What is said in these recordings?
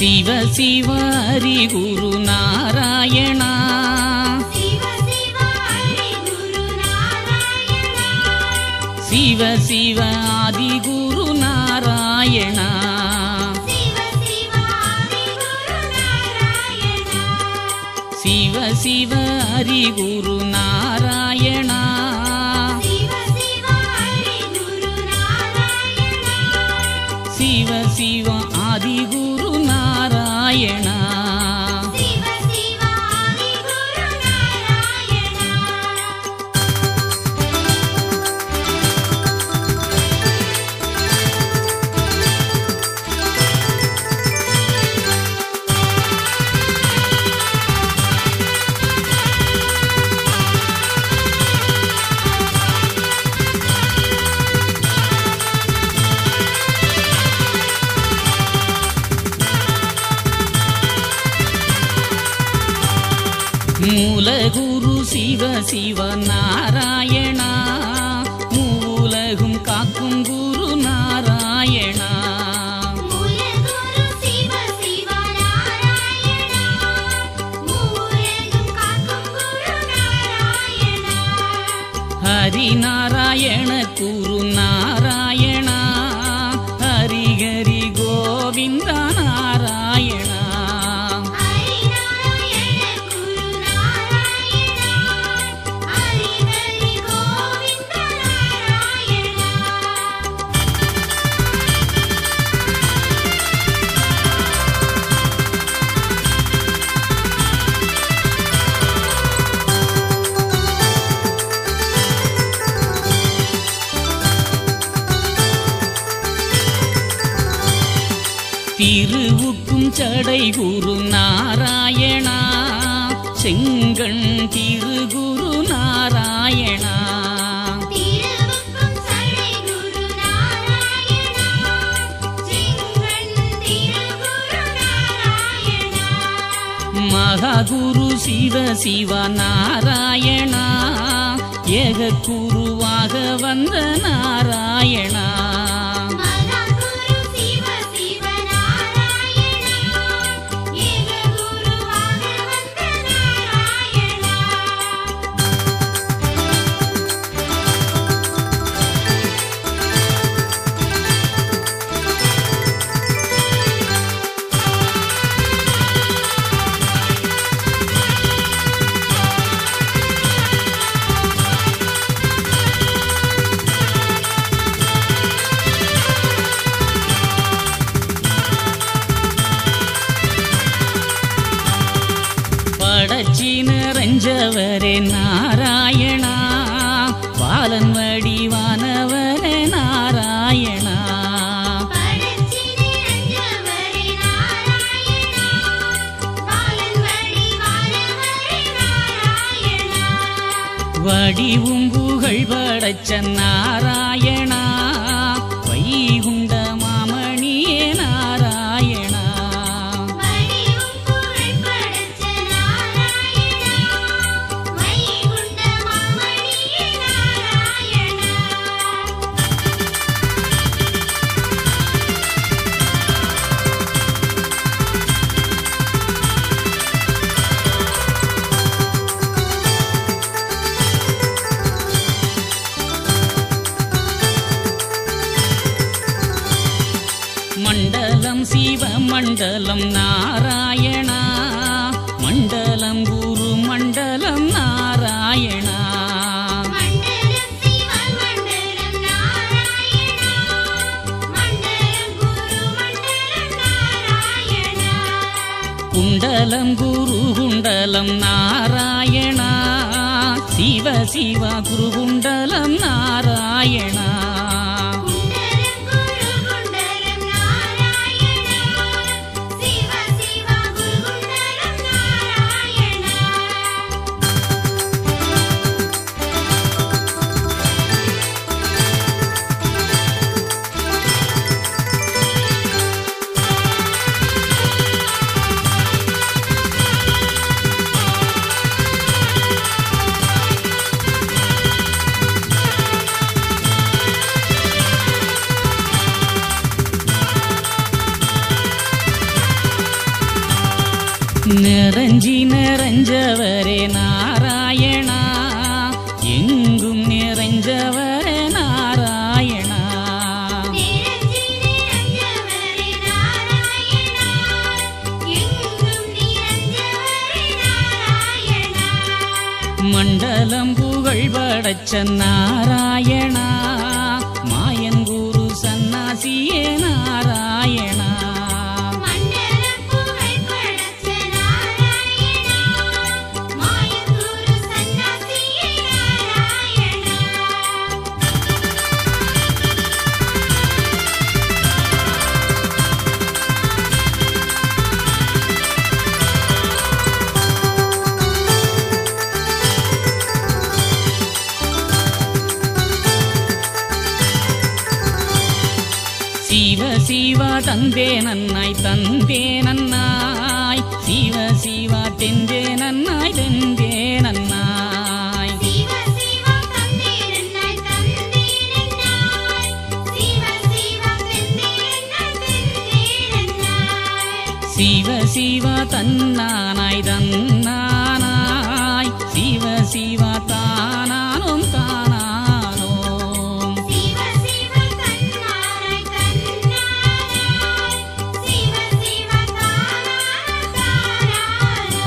சிவ சிவ ஹரி குரு நாராயணா சிவ சிவ ஹரி குரு நாராயணா சிவ சிவ ஆதி குரு நாராயணா சிவ சிவ ஹரி குரு நாராயணா சிவ சிவ ஹரி குரு நாராயணா சிவ சிவ ஹரி குரு நாராயணா சிவ சிவ ஆதி குரு நாராயணா சிவ சிவ ஹரி குரு நாராயணா மூலகுரு சிவ சிவ நாராயணா மூலகும் காக்கும் குரு நாராயணா மூலகுரு சிவ சிவ நாராயணா மூலகும் காக்கும் குரு நாராயணா ஹரி நாராயண குரு நாராயணா ஹரி ஹரி கோவிந்த நாராயணா ஹரி நாராயண குரு நாராயணா ஹரி ஹரி கோவிந்த நாராயணா திருவுக்கும் சடை குரு நாராயணா செங்கண் திருகுரு நாராயணா திருவுக்கும் சடை குரு நாராயணா சிங்கன் திருகுரு நாராயணா மகாகுரு சிவ சிவ நாராயணா ஏக குருவாக வந்த நாராயணா மகாகுரு சிவ சிவ நாராயணா ஏக குருவாக வந்த நாராயணா படச்சி நிறைஞ்சவரே நாராயணா பாலன் வடிவானவரே நாராயணா படச்சி நிறைஞ்சவரே நாராயணா பாலன் வடிவானவரே நாராயணா வடிவும் புகழ் படைச்ச நாராயணா வைகுண்ட மாமணியே நாராயணா வடிவும் புகழ் படைச்ச நாராயணா வைகுண்ட மாமணியே நாராயணா மண்டலம் சிவ மண்டலம் நாராயணா மண்டலம் குரு மண்டலம் நாராயணா மண்டலம் சிவ மண்டலம் நாராயணா மண்டலம் குரு மண்டலம் நாராயணா குண்டலம் குரு குண்டலம் நாராயணா சிவ சிவ குரு குண்டலம் நாராயணா குண்டலம் குரு குண்டலம் நாராயணா சிவ சிவ குரு குண்டலம் நாராயணா மண்டலம் நிறைஞ்சி நிறைஞ்சவரே நாராயணா எங்கும் நிறைஞ்சவரே நாராயணா நிரஞ்சி நிரஞ்சவரே நாராயணா எங்கும் நிறைஞ்சவரே நாராயணா மண்டலம் புகழ் படைச்ச நாராயணா மாயன் குரு சன்னாசியே நாராயணா மண்டலம் புகழ் படைச்ச நாராயணா மாயகுரு சந்நிதியே நாராயணா சிவ சிவ தந்தே நன்னாய் தந்தே நன்னாய் சிவ சிவ தெந்தே நன்னாய் தெந்தே நன்னாய் சிவ சிவ தந்தீரன்னாய் தந்தீரன்னாய் சிவ சிவ தந்தீரன்னாய் தந்தீரன்னாய் சிவ சிவ தன்னானாய் தன்னானாய் சிவ சிவ தானானும் தானானோம் சிவ சிவ தன்னாய் தன்னாய் சிவ சிவ தானாய் தானானோ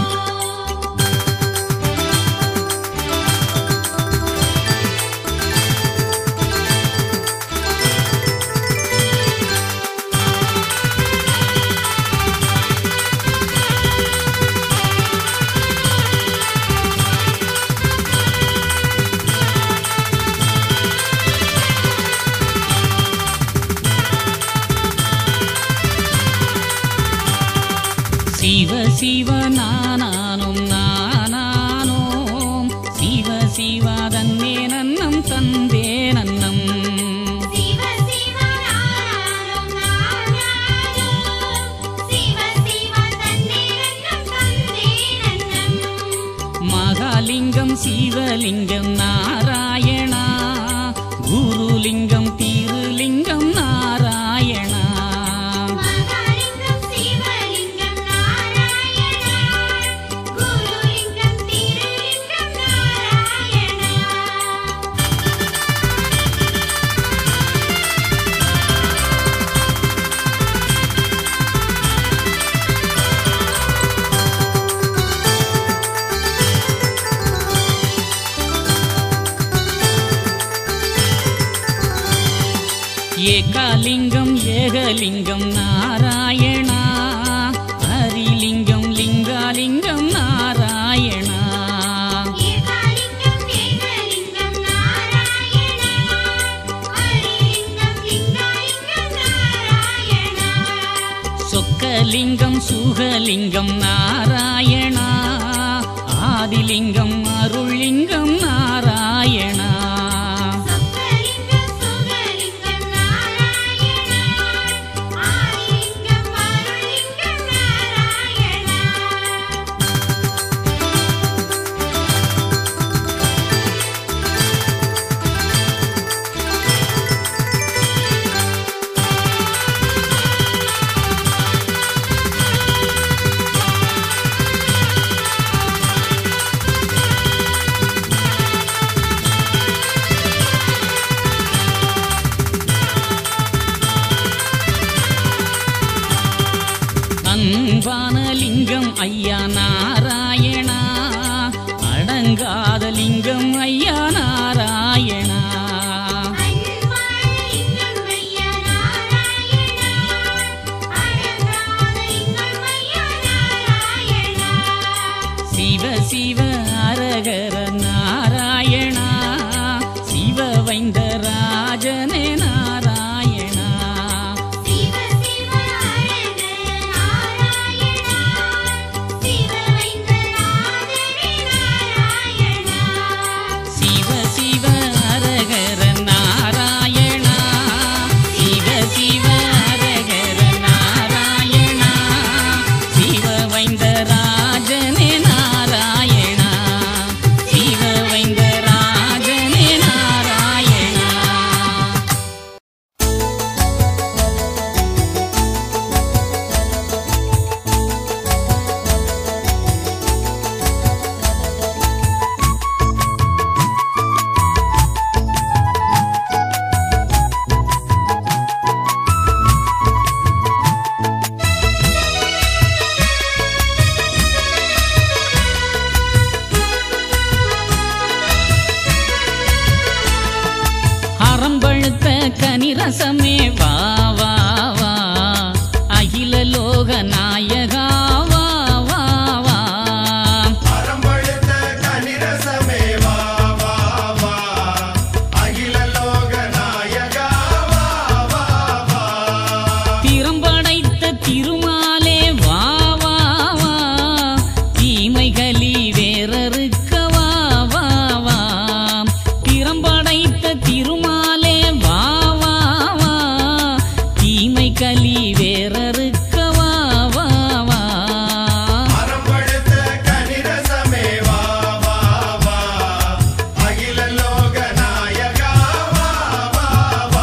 சிவ சிவ நானானும் நானானோம் சிவ சிவ தன்னே நன்னம் தந்தே நன்னம் சிவ சிவ நாராயணம் நாராயணம் சிவ சிவ தன்னேரன்னம் தன்னேரன்னம் மகாலிங்கம் சிவலிங்கம் நாராயணா குருலிங்கம் திருலிங்கம் நாராயணா மகாலிங்கம் சிவலிங்கம் நாராயணா குருலிங்கம் திருலிங்கம் நாராயணா ஏகாலிங்கம் ஏகலிங்கம் நாராயணா ஹரிலிங்கம் லிங்காலிங்கம் நாராயணா ஏகாலிங்கம் ஏகலிங்கம் நாராயணா ஹரிலிங்கம் லிங்காலிங்கம் நாராயணா சொக்கலிங்கம் சுகலிங்கம் நாராயணா ஆதிலிங்கம் அருள்லிங்கம் நாராயணா சொக்கலிங்கம் சுகலிங்கம் நாராயணா ஆதிலிங்கம் அருளிங்கம் நாராயணா அன்பான லிங்கம் ஐயா நாராயணா அடங்காத லிங்கம் ஐயா நாராயணா அன்பாலிங்கம் ஐயா நாராயணா அடங்காதலிங்கம் ஐயா நாராயணா சிவ சிவ அரகர நாராயணா சிவ வைந்த ராஜனே நாராயணா சிவ சிவ அரகர நாராயணா சிவ வைந்த நாதனே நாராயணா சிவ சிவ அரகர நாராயணா சிவ சிவ அரகர நாராயணா சிவ வைந்த ராஜனே நாராயணா சிவ வைந்த அறம்பழுத்த கனிரசமே வா வா வா அகில லோக நாயகா வா வா வா அறம்பழுத்த கனிரசமே வா வா வா அகில லோக நாயகா வா வா வா திறம்படைத்த திருமாலே வா வா வா தீமைகளி வேறறுக்க வா வா வா திறம்படைத்த திருமாலே வா வா வா தீமை களி வேறறுக்க வா வா வா அறம்பழுத்த கனிரசமே வா வா வா அகில லோக நாயகா வா வா வா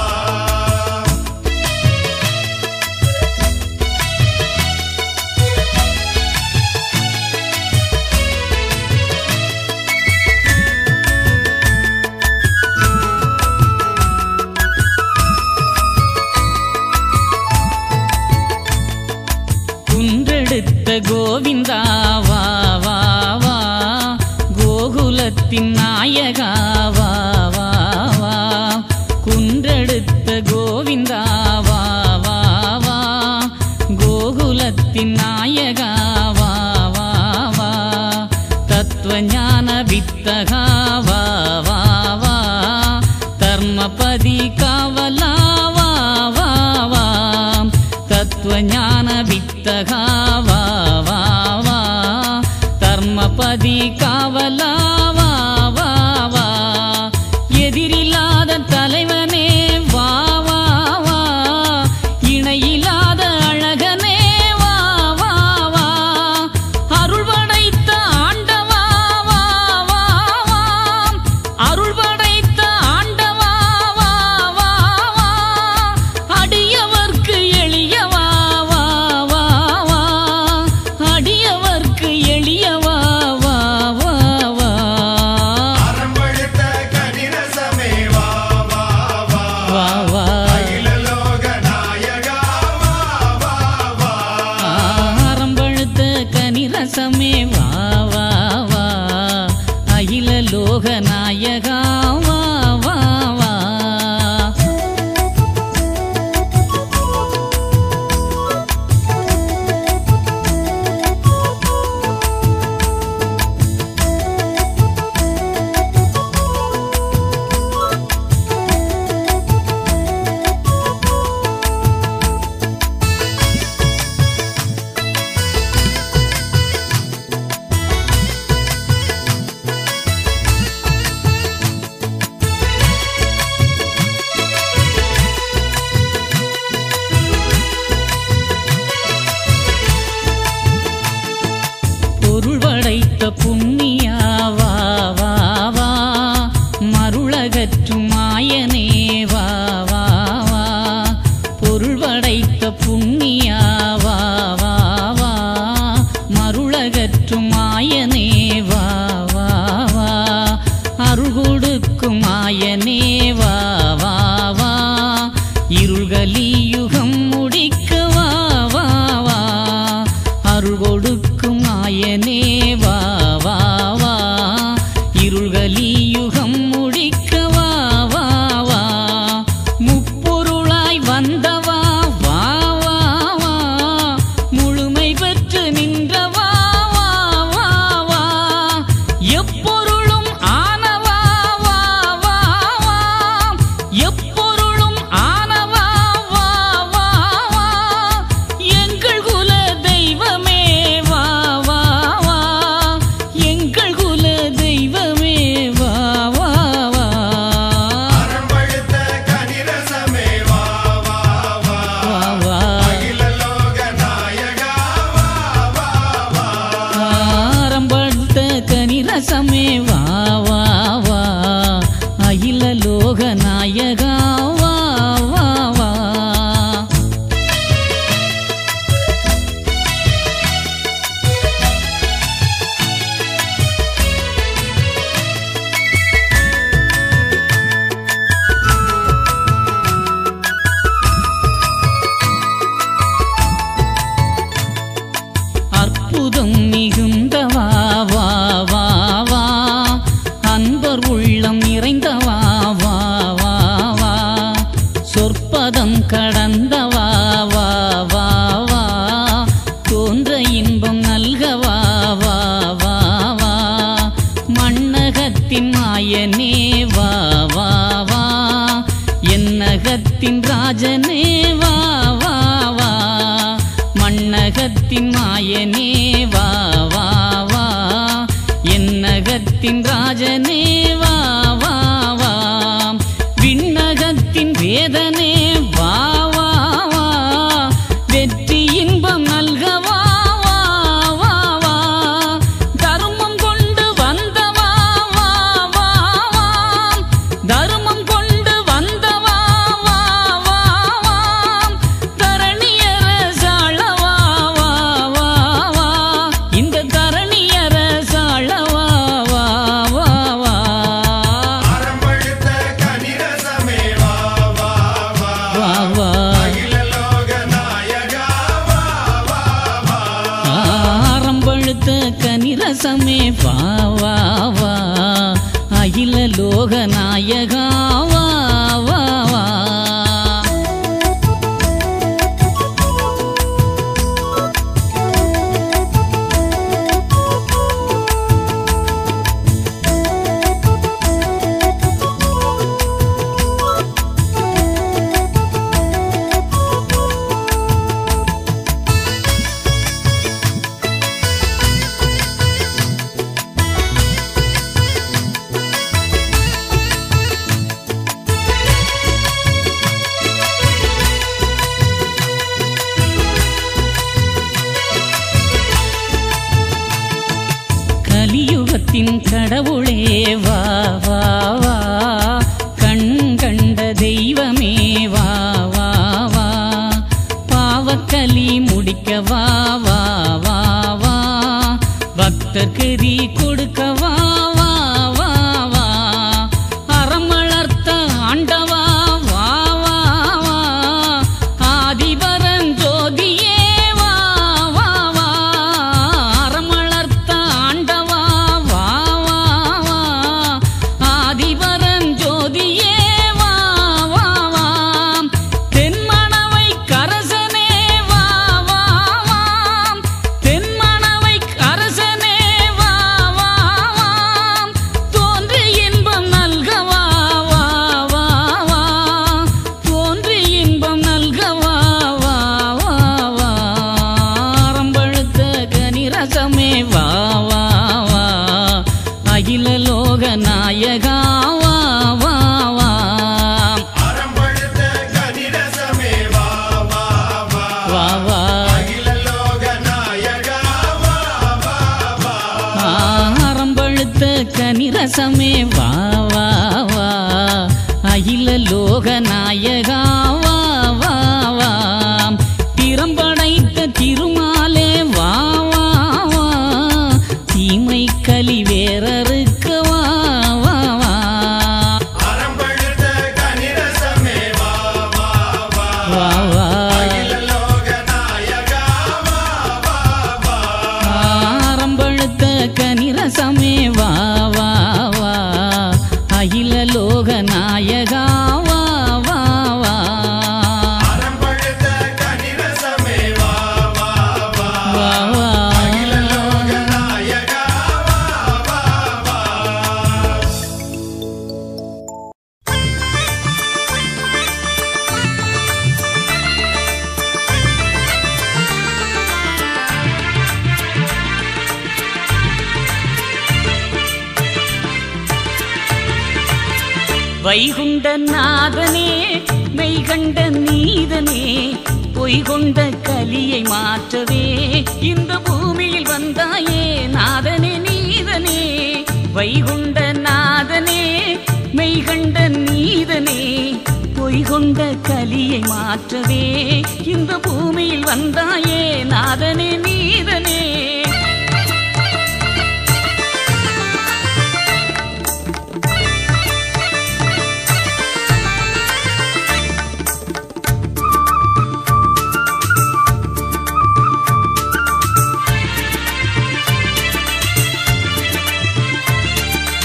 குன்றெடுத்த கோவிந்தா வா வா வா கோகுலத்தின் நாயகா வா வா வா குன்றெடுத்த கோவிந்தா வா வா வா கோகுலத்தின் நாயகா வா வா வா தத்துவஞான வித்தகா வா வா வா தர்மபதி காவலா வா வா வா தத்துவஞான வித்தகா வா வா வா தர்மபதி காவலா வா வா வா எதிரில்லாத தலைவனே வா வா வா இணையில்லாத அழகனே வா வா வா அருள் படைத்த ஆண்டவா வா வா வா அருள் படைத்த ஆண்டவா வா வா வா அடியவர்க்கு எளியவா வா வா வா அடியவர்க்கு எளியவா வா வா வா அறம்பழுத்த கனிரசமே வா வா வா வா வா அகில லோக நாயகா வா வா வா ஆரம்பழுத்த கனிரசமே வா வா வா அகில லோக நாயகா வா வா வா பொருள் படைத்த புண்ணியா வா வா வா மருளகற்றும் மாயனே வா வா வா பொருள் படைத்த புண்ணியா வா வா வா மருளகற்றும் மாயனே வா வா வா அருள் கொடுக்கும் மாயனே வா வா வா இருள்களி யுகம் முடிக்க வா வா வா அருள் கொடுக்கும் மாயனே வா வா வா இருள்களி யுகம் முடிக்க வா வா வா முப்பொருளாய் வந்தவா வா வா வா முழுமை பெற்று நின்றவா வா வா வா எப்பொருளும் ஆனவா வா வா வா எப்பொருளும் ஆனவா வா வா வா எங்கள் குல தெய்வமே வா வா வா எங்கள் குல தெய்வமே வா வா வா அறம்பழுத்த கனிரசமே வா வா வா வா வா அகில லோக நாயகா வா வா வா ஆரம்படுத்த கனிரசமே வா வா வா அகில லோக நாயகா வா வா வா அற்புதம் மிகுந்தவா வா வா வா அன்பர் உள்ளம் நிறைந்தவா வா வா வா முப்பதம் கடந்தவா வா வா வா தோன்ற இன்பம் நல்கவா வா வா வா மண்ணகத்தின் மாயனே வா வா வா என்னகத்தின் ராஜனே வா வா வா மண்ணகத்தின் மாயனே வா வா வா என்னகத்தின் ராஜனே வா வா வா விண்ணகத்தின் வேதனே வா வா வா வெற்றி இன்பம் நல்கவா வா வா வா தர்மம் கொண்டு வந்தவா வா வா வா தர்மம் கொண்டு வந்தவா வா வா வா தரணியர சாழவா வா வா வா இந்த தரணியர சாழவா வா வா வா அறம்பழுத்த கனிரசமே வா வா வா வா வா அகில லோக நாயகா வா வா வா ஆரம்பழுத்த கனிரசமே வா வா வா அகில லோக நாயகா வா வா வா கலியுகத்தின் கடவுளே வா வா வா கண் கண்ட தெய்வமே வா வா வா பாவக்கலி முடிக்க வா வா வா வா பக்தர்கதி கொடுக்க வா வா வா வா அறம் வளர்த்த ஆண்டவா வா வா வா ஆதிபரன் ஜோதியே வா வா வா அறம் வளர்த்த ஆண்டவா வா வா வா ஆதிபரன் ஜோதியே வா வா வா தென்மணவை கரசனே வா வா வா தென்மணவை கரசனே வா வா வா தோன்றி இன்பம் நல்கவா வா வா வா தோன்றி இன்பம் நல்கவா வா வா வா ஆரம்பழுத்த கனிரசமே வா வா வா அகில லோக நாயகா வா வா வா அறம்பழுத்த கனிரசமே வா வா வா வா வா அகில லோக நாயகா வா வா வா ஆரம்பழுத்த கனிரசமே வா வா வா அகில லோக நாயகா வா வா வா திறம்படைத்த திருமாலே வா வா வா தீமை கலி வேறறுக்க வா வா வா அறம்பழுத்த கனிரசமே வா வா வா வா வா அகில லோக நாயகா வா வா வா ஆரம்பழுத்த கனிரசமே வா வா வா அகில லோக நாயகா வா வா வா அறம்பழுத்த கனிரசமே வா வா வா வா வா அகில லோக நாயகா வா வா வா வைகுண்ட நாதனே மெய்கண்ட நீதனே பொய்கொண்ட கலியை மாற்றவே இந்த பூமியில் வந்தாயே நாதனே நீதனே வைகுண்ட நாதனே மெய்கண்ட நீதனே பொய்கொண்ட கலியை மாற்றவே இந்த பூமியில் வந்தாயே நாதனே நீதனே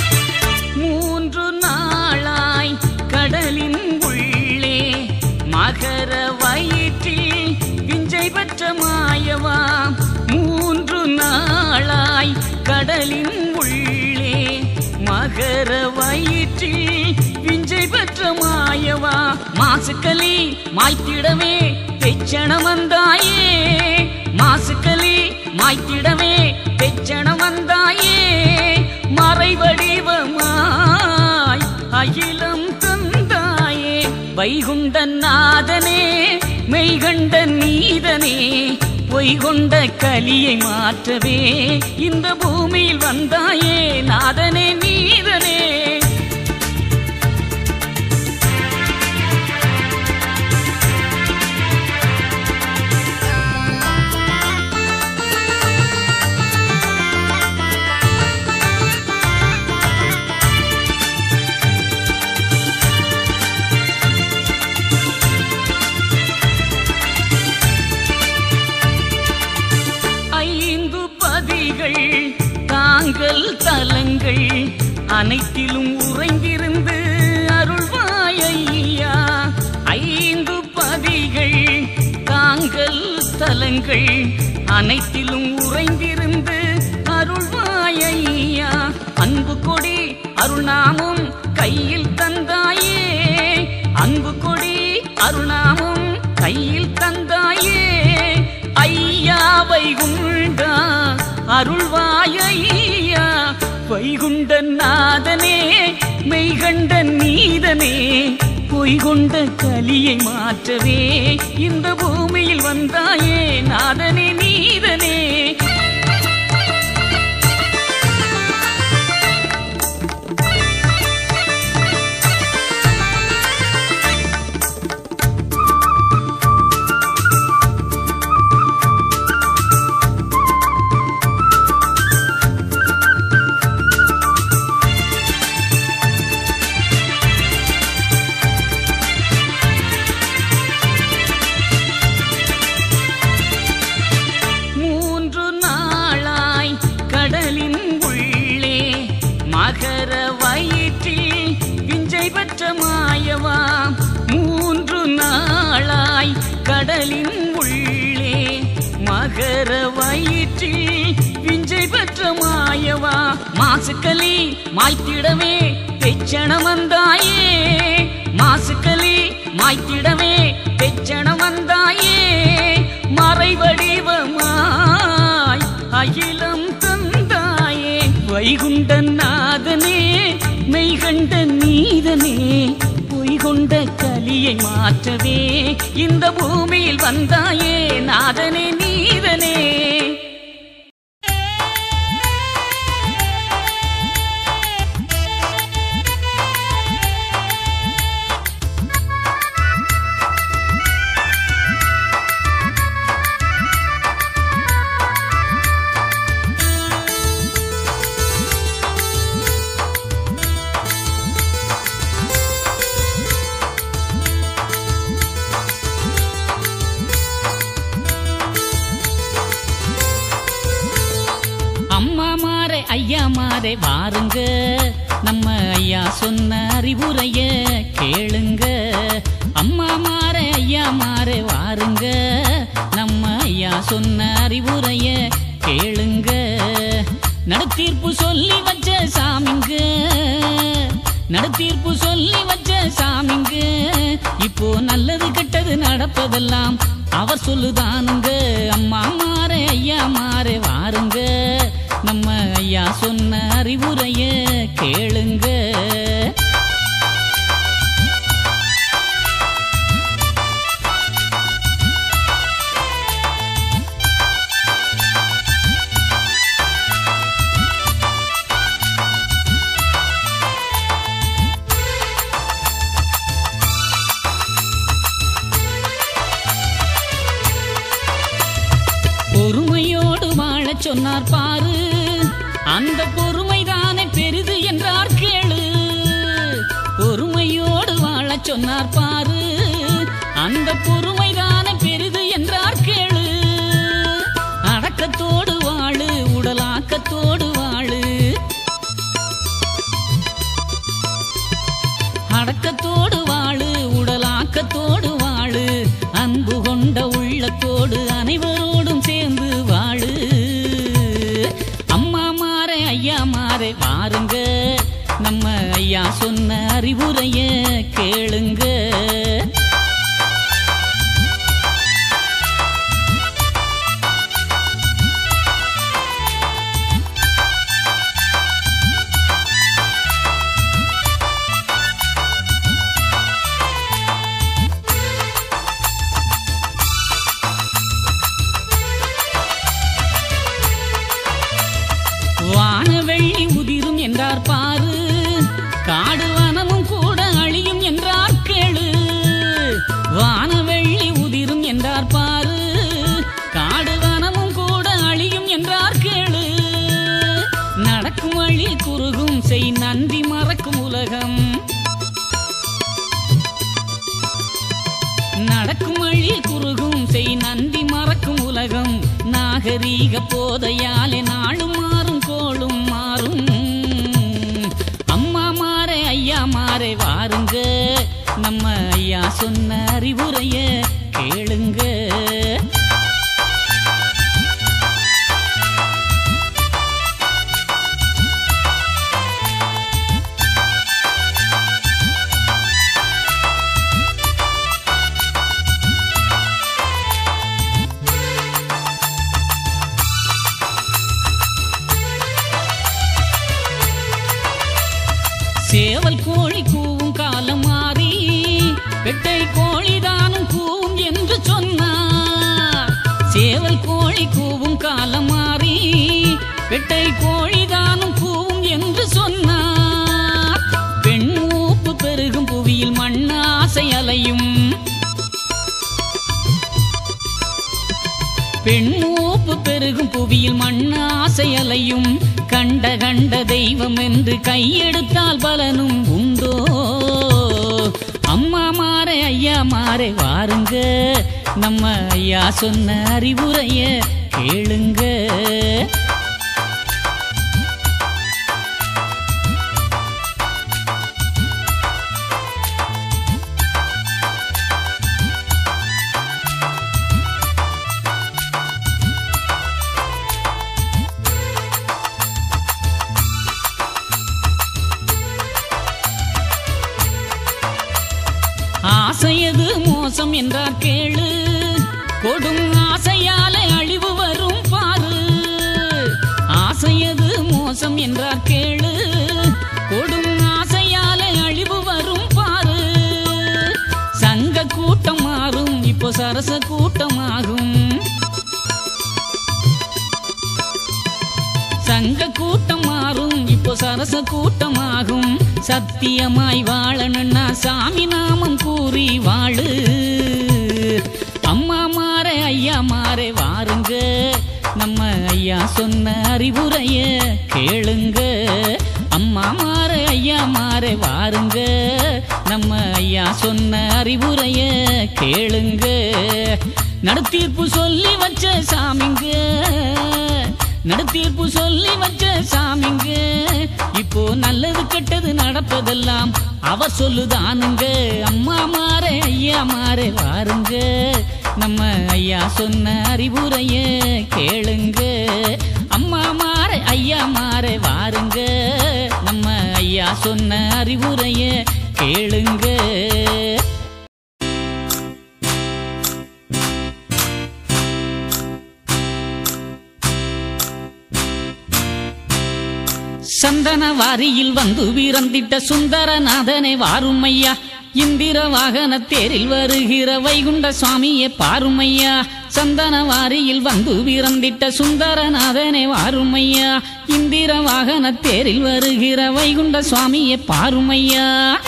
மூன்று நாளாய் கடலின் உள்ளே மக மகர வயிற்றில் விஞ்சை பெற்ற மாயவா மாசுக்களி மாய்த்திடவே பெச்சணம் வந்தாயே மாசுக்களி மாய்த்திடவே பெச்சணம் வந்தாயே மறைவடிவமாய் அகிலம் தந்தாயே வைகுண்டன் நாதனே மெய்கண்ட நீதனே பொய்கொண்ட கலியை மாற்றவே இந்த பூமியில் வந்தாயே நாதனே நீதனே ஐந்து பதிகள் தாங்கள் தலங்கள் அனைத்திலும் உறைந்திருந்து அருள்வாயையா ஐந்து பதிகள் தாங்கள் தலங்கள் அனைத்திலும் உறைந்திருந்து அருள்வாயையா அன்பு கொடி அருள்நாமும் கையில் தந்தாயே அன்பு கொடி அருள்நாமும் கையில் தந்தாயே ஐயா வைகுண்டா அருள்வாயையா வைகுண்ட நாதனே மெய்கண்ட நீதனே பொய்கொண்ட கலியை மாற்றவே இந்த பூமியில் வந்தாயே நாதனே நீதனே மூன்று நாளாய் கடலின் உள்ளே மகர வயிற்றில் விஞ்சை பெற்ற மாயவா மூன்று நாளாய் கடலின் உள்ளே மகர வயிற்றில் விஞ்சை பெற்ற மாயவா மாசுக்களி மாய்த்திடவே பெச்சணம் வந்தாயே மாசுக்களி மாய்த்திடவே பெச்சணம் வந்தாயே மறைவடிவமாய் அகிலம் தந்தாயே வைகுண்டன் நாதனே மெய்கண்ட நீதனே பொய்கொண்ட கலியை மாற்றவே இந்த பூமியில் வந்தாயே நாதனே நீதனே அம்மா மாறே ஐயா மாறே வாருங்க நம்ம ஐயா சொன்ன அறிவுரைய கேளுங்க அம்மா மாறே ஐயா மாறே வாருங்க நம்ம ஐயா சொன்ன அறிவுரைய கேளுங்க நடுத்தீர்ப்பு சொல்லி வச்ச சாமிங்க நடுத்தீர்ப்பு சொல்லி வச்ச சாமிங்க இப்போ நல்லது கெட்டது நடப்பதெல்லாம் அவர் சொல்லுதானுங்க அம்மா மாறே ஐயா மாறே வாருங்க நம்ம ஐயா சொன்ன அறிவுரைய கேளுங்க பொறுமையோடு வாழச் சொன்னார் பாரு அந்த பொறுமைதானே பெரிது என்றார் கேளு பொறுமையோடு வாழச் சொன்னார் பாரு அந்த பொறுமைதானே பெரிது என்றார் கேளு அடக்கத்தோடு வாழு உடலாக்கத்தோடு வாழு அடக்கத்தோடு வாழு உடலாக்கத்தோடு வாழு அன்பு கொண்ட உள்ளத்தோடு அனைவரோடும் சேர்ந்து வாழு அம்மா மாறே ஐயா மாறே வாருங்க நம்ம பூஜை நந்தி மறக்கும் உலகம் நாகரீக போதையாலே நாளும் மாறும் கோளும் மாறும் அம்மா மாறே ஐயா மாறே வாருங்க நம்ம ஐயா சொன்ன அறிவுரைய கேளுங்க சேவல் கோழி கூவும் காலம் மாறி பெட்டை கோழிதானும் கூவும் என்று சொன்னார் சேவல் கோழி கூவும் காலம் மாறி பெட்டை கோழிதானும் கூவும் என்று சொன்னார் பெண் ஊப்பு பெருகும் புவியில் மண்ணாசை அலையும் பெண் மூப்பு பெருகும் புவியில் மண்ணாசை அலையும் கண்ட கண்ட தெய்வம் என்று கையெடுத்தால் பலனும் உண்டோ அம்மா மாறே ஐயா மாறே வாருங்க நம்ம ஐயா சொன்ன அறிவுரைய கேளுங்க ஆசையது மோசம் என்றார் கேளு கொடும் ஆசையால அழிவு வரும் பாரு ஆசையது மோசம் என்றார் கேளு கொடும் ஆசையால அழிவு வரும் பாரு சங்க கூட்டம் மாறும் இப்போ சரச கூட்டமாகும் சங்க கூட்டம் மாறும் இப்போ சரச கூட்டமாகும் சத்தியமாய் வாழணும்னா சாமி நாமம் கூறி வாழு அம்மா மாறே ஐயா மாறே வாருங்க நம்ம ஐயா சொன்ன அறிவுரைய கேளுங்க அம்மா மாறே ஐயா மாறே வாருங்க நம்ம ஐயா சொன்ன அறிவுரைய கேளுங்க நடுத்தீர்ப்பு சொல்லி வச்ச சாமிங்க நடுத்தீர்ப்பு சொல்லி வச்ச சாமிங்க இப்போ நல்லது கெட்டது நடப்பதெல்லாம் அவ சொல்லுதானுங்க அம்மா மாறே ஐயா மாறே வாருங்க நம்ம ஐயா சொன்ன அறிவுரைய கேளுங்க அம்மா மாறே ஐயா மாறே வாருங்க நம்ம ஐயா சொன்ன அறிவுரைய கேளுங்க சந்தன வாரியில் வந்து வீரந்திட்ட சுந்தரநாதனை வாருமையா இந்திர வாகன தேரில் வருகிற வைகுண்ட சுவாமியே பாருமையா சந்தன வாரியில் வந்து வீரந்திட்ட சுந்தரநாதனை வாருமையா இந்திர வாகன தேரில் வருகிற வைகுண்ட சுவாமியே பாருமையா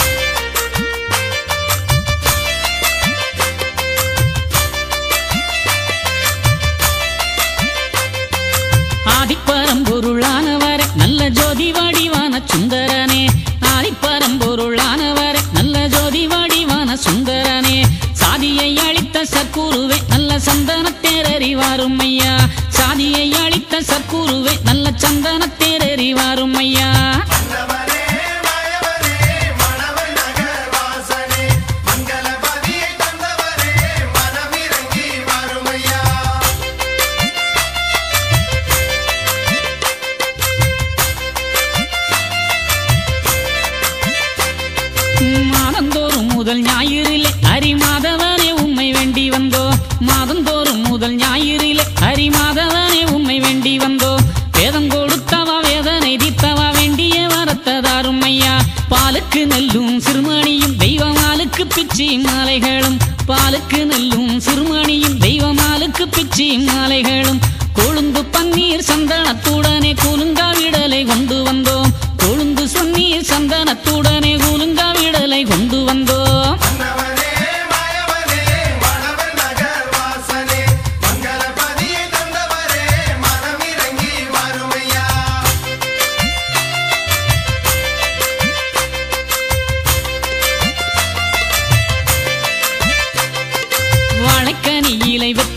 ஆதிப்பரம்பொருளானவரே நல்ல ஜோதி வடிவான சுந்தரனே ஆதிப்பரம்பொருளானவரே நல்ல ஜோதி வடிவான சுந்தரனே சாதியை அளித்த சற்குருவே நல்ல சந்தன தேரறிவாரும் ஐயா சாதியை அளித்த சற்குருவே நல்ல சந்தன தேரறிவாரும் ஐயா மன்னவரே மாயவரே மணவர் நகர் வாசனே மங்களபதியை தந்தவரே மனமிறங்கி வருமையா மாதந்தோறும் முதல் ஞாயிறிலே அரிமாதவனே உம்மை வேண்டி வந்தோ மாதந்தோறும் முதல் ஞாயிறிலே அரிமாதவனே உம்மை வேண்டி வந்தோ வேதம் கொடுத்தவா வேதனை தீர்த்தவா வேண்டிய வரத்ததாரும் ஐயா பாலுக்கு நெல்லும் சிறுமணியும் தெய்வமாலுக்கு பிச்சி மாலைகளும் பாலுக்கு நெல்லும் சிறுமணியும் தெய்வமாலுக்கு பிச்சி மாலைகளும் கொழுந்து பன்னீர் சந்தனத்துடனே குலுங்கா விடலை கொண்டு வந்தோம் கொழுந்து சொன்னீர் சந்தனத்துடனே குலுங்கா விடலை கொண்டு வந்தோம் மன்னவரே மாயவரே மணவர் நகர் வாசனே மங்களபதியை தந்தவரே மனமிறங்கி வருமையா வாழைக்கனி இலை வெத்த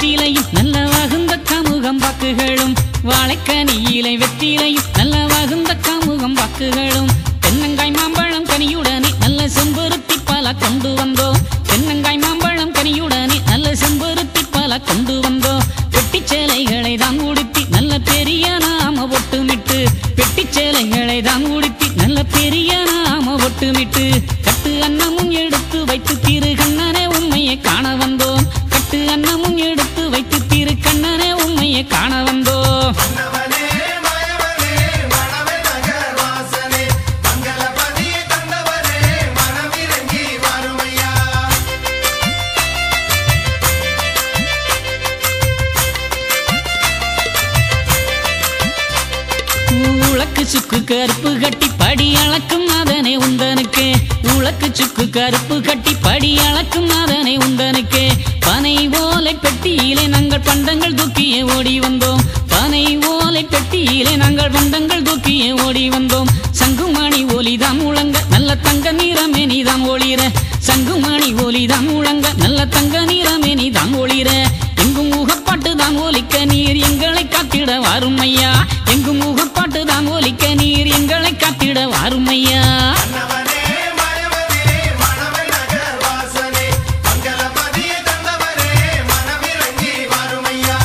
பாக்குகளும் வாழைக்கனி இலை வெற்றிலையும் நல்ல வகுந்த காமுகம் பாக்குகளும் தென்னங்காய் மாம்பழம் கனியுடனே நல்ல செம்பருத்தி பல கொண்டு வந்தோம் தென்னங்காய் மாம்பழம் கனியுடனே நல்ல செம்பருத்தி பல கொண்டு வந்தோம் பெட்டி சேலைகளை தான் உடுத்தி நல்ல பெரிய நாம ஒட்டுமிட்டு பெட்டி சேலைகளை தான் உடுத்தி நல்ல பெரிய நாம ஒட்டுமிட்டு கட்டு அன்னமும் எடுத்து வைத்து திரு கண்ணனே உண்மையை காண வந்தோம் கட்டு அன்னமும் எடுத்து வைத்து திரு கண்ணனே உண்மையை காண வந்தோம் மன்னவனே மயவனே மணவே நகர் வாசனே மங்களபதியை தந்தவனே மனமிறங்கி வருமையா உலக்கு சுக்கு கருப்பு கட்டி படி அளக்கும் அதனை உந்தனுக்கு உலக்கு சுக்கு கருப்பு கட்டி படி அளக்கும் அதனை உந்தனுக்கு பனை ஓலை பெட்டியிலே நாங்கள் பண்டங்கள் தூக்கியே ஓடி வந்தோம் பனை ஓலை பெட்டியிலே நாங்கள் பண்டங்கள் தூக்கியே ஓடி வந்தோம் சங்குமணி ஒலிதான் முழங்க நல்ல தங்க நிறமே நீதான் ஒளிர சங்குமணி ஒலிதான் முழங்க நல்ல தங்க நிறமே நீதான் ஒளிர எங்கும் முகப்பாட்டு தான் ஒலிக்க நீர் எங்களை காத்திட வாரும் ஐயா எங்கும் முகப்பாட்டு தான் ஒலிக்க நீர் எங்களை காத்திட வாரும் ஐயா மன்னவனே மயவனே மணவே நகர் வாசனே மங்களபதியை தந்தவனே மனமிறங்கி வருமையா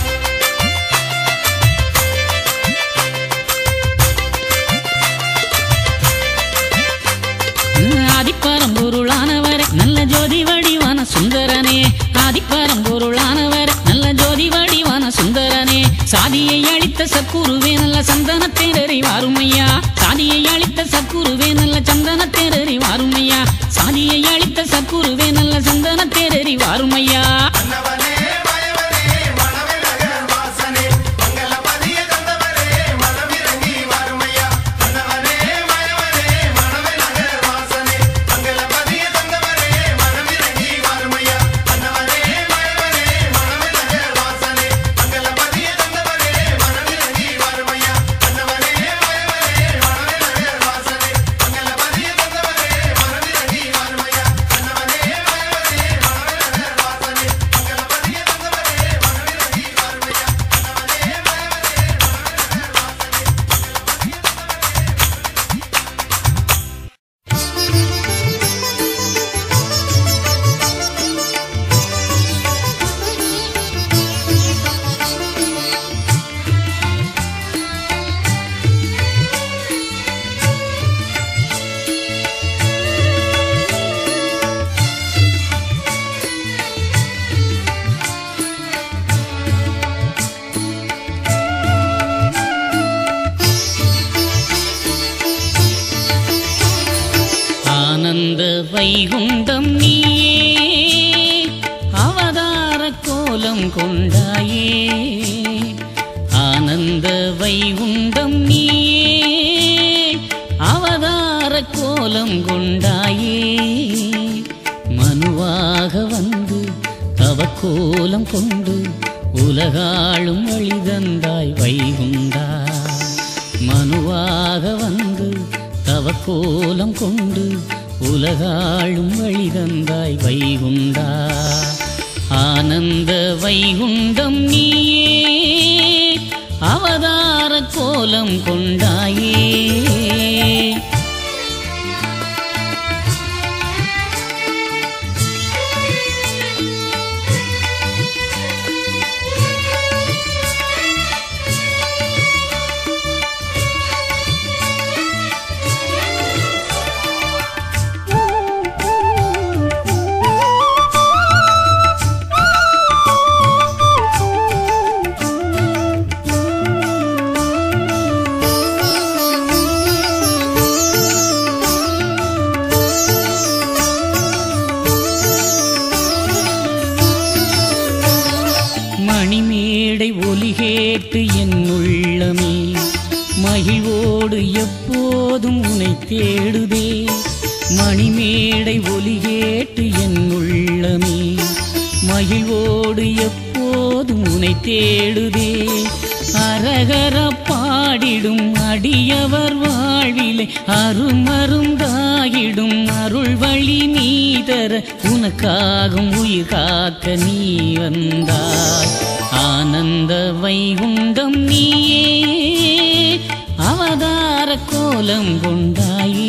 ஆதிப்பரம்பொருளானவரே நல்ல ஜோதி வடிவான சுந்தரனே ஆதிப்பரம்பொருளானவரே நல்ல ஜோதி வடிவான சுந்தரனே சாதியை அளித்த சக்குருவே நல்ல சந்தன தேரறி வாருமையா சாதியை அளித்த சக்குருவே நல்ல சந்தன தேரறி வாருமையா சாதியை அளித்த சக்குருவே நல்ல சந்தன தேரறி வாருமையா மன்னவனே மயவனே மணவே நகர் வாசனே மங்களபதியை தந்தவனே மனமிறங்கி வருமையா மன்னவனே மயவனே மணவே நகர் வாசனே மங்களபதியை தந்தவனே மனமிறங்கி வருமையா மன்னவனே மயவனே மணவே நகர் வாசனே மங்களபதியை தந்தவனே மனமிறங்கி வருமையா மன்னவனே மயவனே மணவே நகர் வாசனே மங்களபதியை தந்தவனே மனமிறங்கி வருமையா மன்னவனே மயவனே மணவே நகர் வாசனே மங்களபதியை தந்தவனே மனமிறங்கி வருமையா மன்னவனே மயவனே ஆனந்த வைகுண்டம் நீயே அவதார கோலம் கொண்டாயே ஆனந்த வைகுண்டம் நீயே அவதார கோலம் கொண்டாயே மனுவாக வந்து தவக்கோலம் கொண்டு உலகாளும் வழி தந்தாய் வைகுண்டா மனுவாக வந்து தவக்கோலம் கொண்டு உலகாளும் வழி தந்தாய் வைகுண்டா ஆனந்த வைகுண்டம் நீயே அவதார கோலம் கொண்டாயே மணிமேடை ஒலி கேட்டு என் உள்ளமே மகிழ்வோடு எப்போதும் உனை தேடுதே மணிமேடை ஒலி கேட்டு என் உள்ளமே மகிழ்வோடு எப்போதும் உனை தேடுதே அரகர பாடிடும் அடியவர் வாழ்விலே அருமருந்தாகிடும் அருள் வழி நீதர உனக்காகும் உயிர் காக்க நீ வந்தாய் ஆனந்த வைகுண்டம் நீயே அவதார கோலம் கொண்டாயே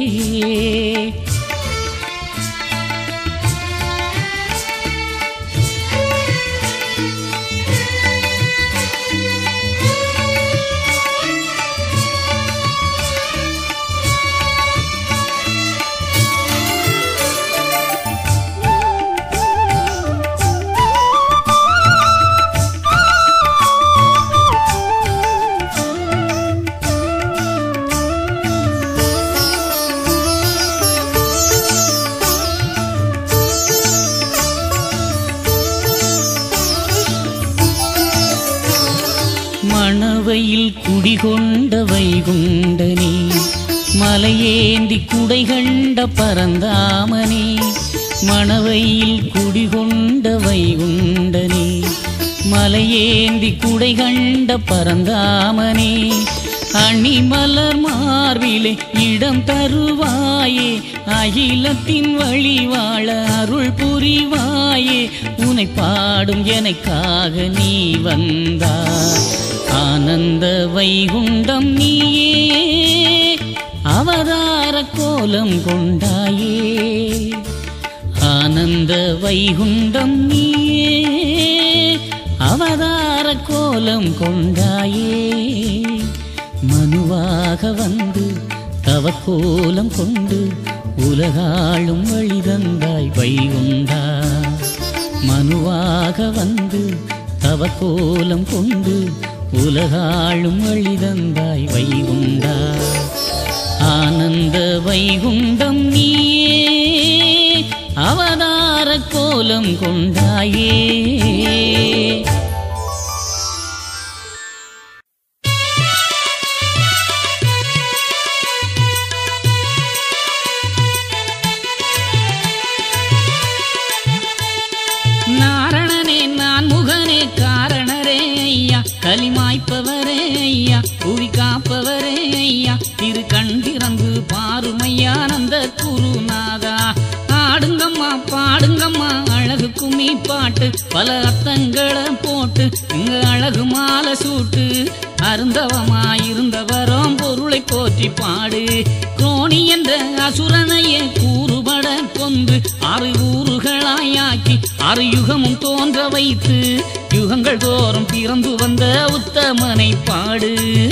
மணவையில் குடிகொண்ட வைகுண்டனே மலையேந்தி குடை கண்ட பரந்தாமனே மணவையில் குடிகொண்ட வைகுண்டனே மலையேந்தி குடை கண்ட பரந்தாமனே அணிமலர் மார்பிலே இடம் தருவாயே அகிலத்தின் வழி வாழ அருள் புரிவாயே உனை பாடும் எனக்காக நீ வந்தாய் ஆனந்த வைகுண்டம் நீயே அவதார கோலம் கொண்டாயே ஆனந்த வைகுண்டம் நீயே அவதார கோலம் கொண்டாயே மனுவாக வந்து தவக்கோலம் கொண்டு உலகாளும் வழி தந்தாய் வைகுண்டா மனுவாக வந்து தவக்கோலம் கொண்டு உலகாளும் வழி தந்தாய் வைகுண்டா ஆனந்த வைகுண்டம் நீயே அவதார கோலம் கொண்டாயே நாரணனே நான் முகனே காரணரே ஐயா களிமாய்ப்பவரே ஐயா புவி காப்பவரே ஐயா திரு கண் திறந்து பாருமையானந்த குருநாதா ஆடுங்கம்மா பாடுங்கம்மா அழகு கும்மி பாட்டு பல அர்த்தங்களை போட்டு இங்க அழகு மாலை சூட்டு அருந்தவமாயிருந்தவரோம் பொருளை போற்றி பாடு கோணி என்ற அசுரனையே கூறுபட கொண்டு ஆறு ஊறுகளாயாக்கி ஆறு யுகமும் தோன்ற வைத்து யுகங்கள் தோறும் பிறந்து வந்த உத்தமனை பாடு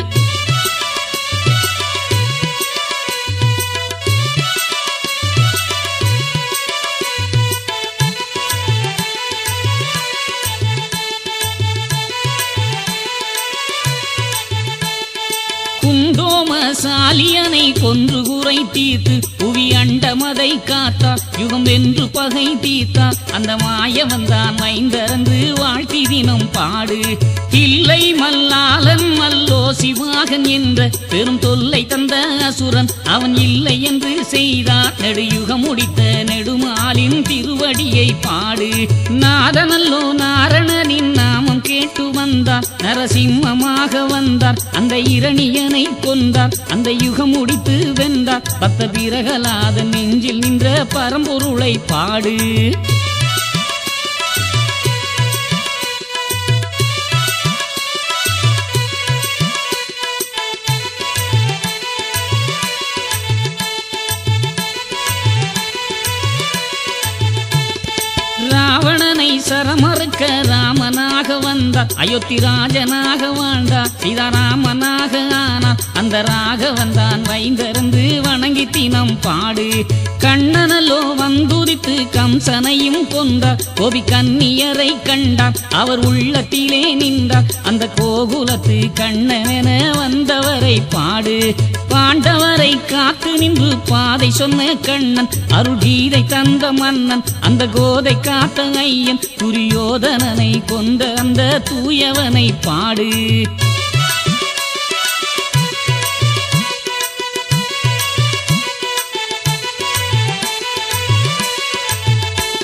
குந்தோமசாலியனை கொன்று குறை தீர்த்து புவி அண்டமதை காத்தார் யுகம் வென்று பகை தீர்த்தார் அந்த மாய வந்தான் மைந்தரந்து வாழ்த்தி தினம் பாடு இல்லை மல்லாளன் மல்லோ சிவாகன் என்ற பெரும் தொல்லை தந்த அசுரன் அவன் இல்லை என்று செய்தார் நெடுயுகம் முடித்த நெடுமாலின் திருவடியை பாடு நாதனல்லோ நாரணனின் நாமம் கேட்டு வந்தார் நரசிம்மமாக வந்தார் அந்த இரணியனை கொண்டார் அந்த யுகம் முடித்து வென்றார் பத்த பிறகலாத நெஞ்சில் நின்ற பரம்பொருளை பாடு ராவணனை சரமறுக்க ராமனாக வந்தார் அயோத்தி ராஜனாக வாழ்ந்தார் சீதாராமனாக ஆனார் அந்த ராகவன் தான் வைந்திருந்து வணங்கி தினம் பாடு கண்ணனலோ வந்துரித்து கம்சனையும் கொண்டார் கோபி கன்னியரை கண்டார் அவர் உள்ளத்திலே நின்றார் அந்த கோகுலத்து கண்ணனென வந்தவரை பாடு பாண்டவரை காத்து நின்று பாதை சொன்ன கண்ணன் அருள்கீதை தந்த மன்னன் அந்த கோதை காத்த ஐயன் துரியோதனனை கொண்ட அந்த தூயவனை பாடு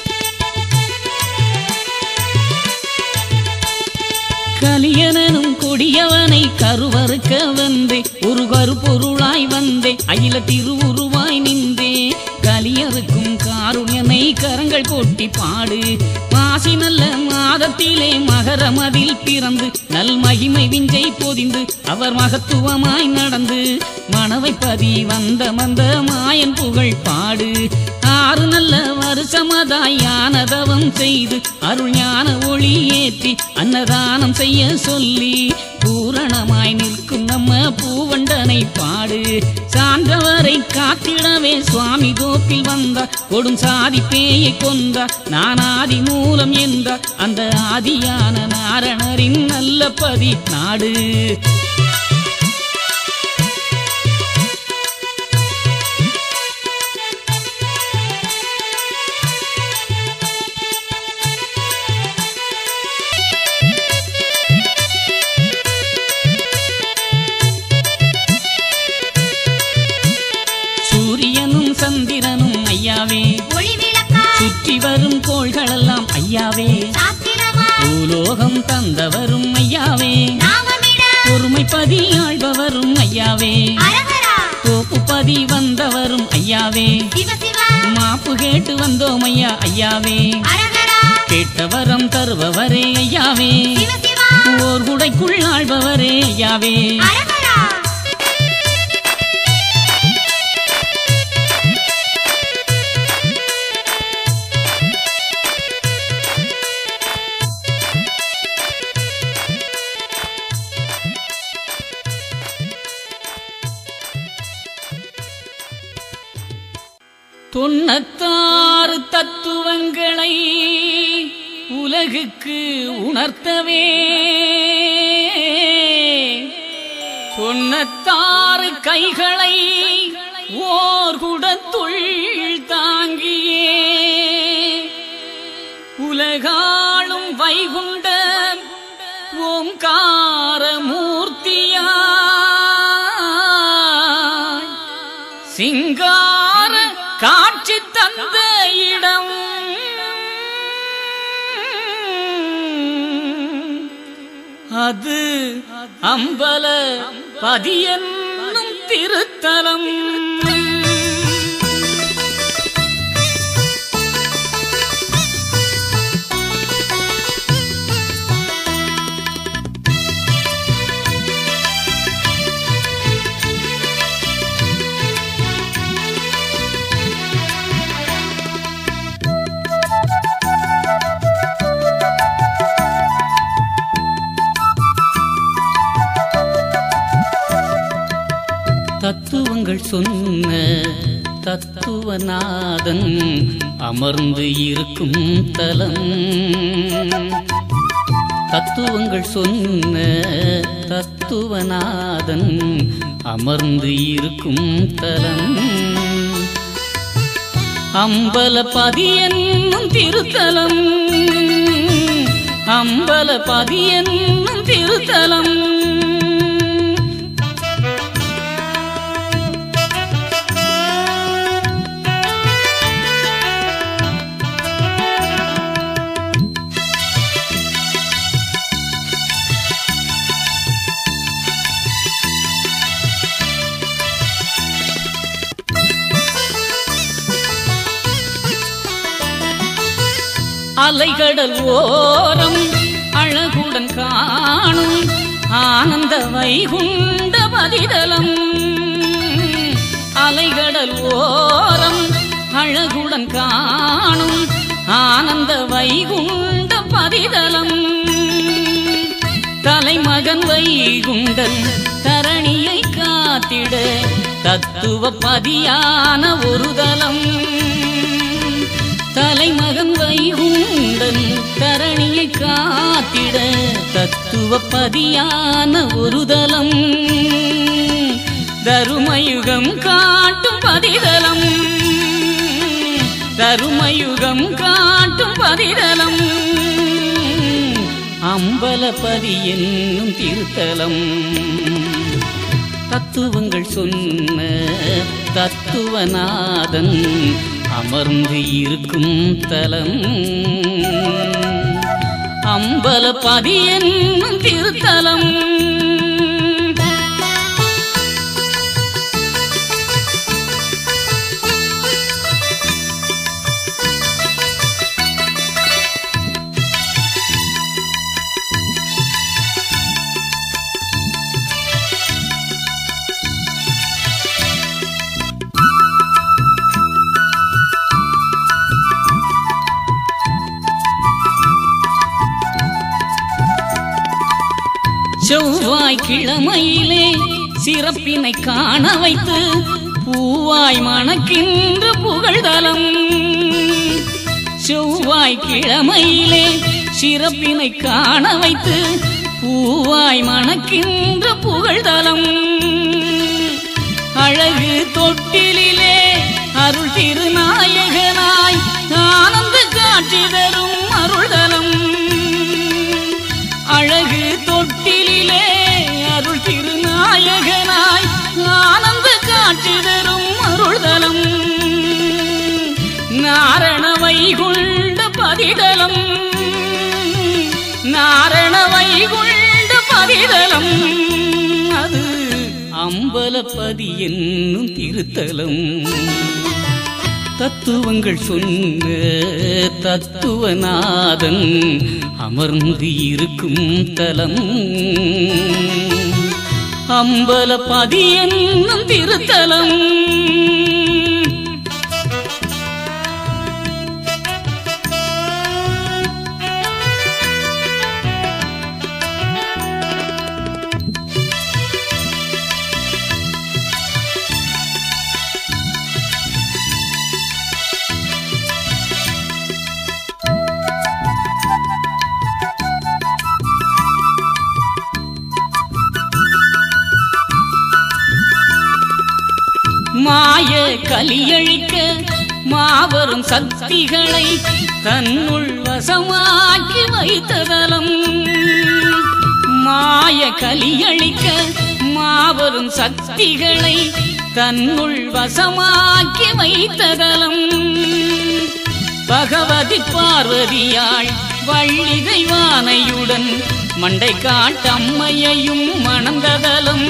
கலியனும் கொடி கொடியவனை கருவறுக்க வந்தே ஒரு கருப்பொருளாய் வந்தே அகில திருவுருவாய் நின்றே கலியருக்கும் காருண்யனை கரங்கள் கொட்டி பாடு மாசி நல்ல மாதத்திலே மகரமதில் பிறந்து நல் மகிமை விஞ்சை பொதிந்து அவர் மகத்துவமாய் நடந்து மணவை பதி வந்த மந்த மாயன் புகழ் பாடு ஆறு நல்ல வருஷமதாய் யானதவம் செய்து அருள் ஞான ஒளி ஏற்றி அன்னதானம் செய்ய சொல்லி பூரணமாய் நிற்கும் நம்ம பூவண்டனை பாடு சான்றவரை காத்திடவே சுவாமி தோப்பில் வந்தார் கொடும் சாதி பேயை கொண்டார் நான் ஆதி மூலம் என்றார் அந்த ஆதியான நாரணரின் நல்ல பதி நாடு சூரியனும் சந்திரனும் ஐயாவே ஒளி விளக்காய் சுற்றி வரும் கோள்களெல்லாம் ஐயாவே சாத்திரமாய் பூலோகம் தந்தவரும் ஐயாவே நாமமிட பொறுமைப்பதி ஆள்பவரும் ஐயாவே அரகரா தோப்புப்பதி வந்தவரும் ஐயாவே சிவ சிவ மாப்பு கேட்டு வந்தோம் ஐயா ஐயாவே அரகரா கேட்டவரம் தருபவரே ஐயாவே சிவ சிவ ஓர் குடைக்குள் ஆள்பவரே ஐயாவே அரகரா தொண்ணத்தாறு தத்துவங்களை உலகுக்கு உணர்த்தவே தொண்ணத்தாறு கைகளை ஓர் குடத்துள் தாங்கியே உலகாளும் வைகுண்ட ஓங்கார மூர்த்தியாய் சிங்கார காட்சி தந்த இடம் அது அம்பல பதியன்னும் திருத்தலம் தத்துவங்கள் சொன்ன தத்துவநாதன் அமர்ந்து இருக்கும் தலம் தத்துவங்கள் சொன்ன தத்துவநாதன் அமர்ந்து இருக்கும் தலம் அம்பலபதி என்னும் திருத்தலம் அம்பலபதி என்னும் திருத்தலம் அலைகடல் ஓரம் அழகுடன் காணும் ஆனந்த வைகுண்ட பதிதலம் அலைகடல் ஓரம் அழகுடன் காணும் ஆனந்த வைகுண்ட பதிதலம் தலைமகன் வைகுண்டன் தரணியை காத்திட தத்துவ பதியான ஒரு தலம் தலைமகன் வைகுண்டன் தரணியை காத்திட தத்துவ பதியான ஒரு தலம் தருமயுகம் காட்டும் பதிதலம் தருமயுகம் காட்டும் பதிதலம் அம்பலபதி என்னும் திருத்தலம் தத்துவங்கள் சொன்ன தத்துவநாதன் அமர்ந்து இருக்கும் தலம் அம்பலபதி என்னும் திருத்தலம் செவ்வாய் கிழமையிலே சிறப்பினை காண வைத்து பூவாய் மணக்கின்ற புகழ்தலம் செவ்வாய் கிழமையிலே சிறப்பினை காண வைத்து பூவாய் மணக்கின்ற புகழ்தலம் அழகு தொட்டிலே அருள் திருநாயகனாய் ஆனந்த காட்சி தரும் அருள்தலம் அழகு தொட்டிலே அருள் திருநாயகனாய் ஆனந்த காட்சி தரும் அருள்தலம் நாரண வைகுண்ட பதிதலம் நாரண வைகுண்ட பதிதலம் அது அம்பலப்பதி என்னும் திருத்தலம் தத்துவங்கள் சொன்ன தத்துவநாதன் அமர்ந்து இருக்கும் தலம் அம்பலப்பதி என்னும் திருத்தலம் மாய கலியழிக்க மாபெரும் சக்திகளை தன்னுள் வசமாக்கி வைத்ததலம் மாய கலியழிக்க மாபெரும் சக்திகளை தன்னுள் வசமாக்கி வைத்ததலம் பகவதி பார்வதியாள் வள்ளி தெய்வானையுடன் மண்டை காட்டம்மையையும் மணந்ததலும்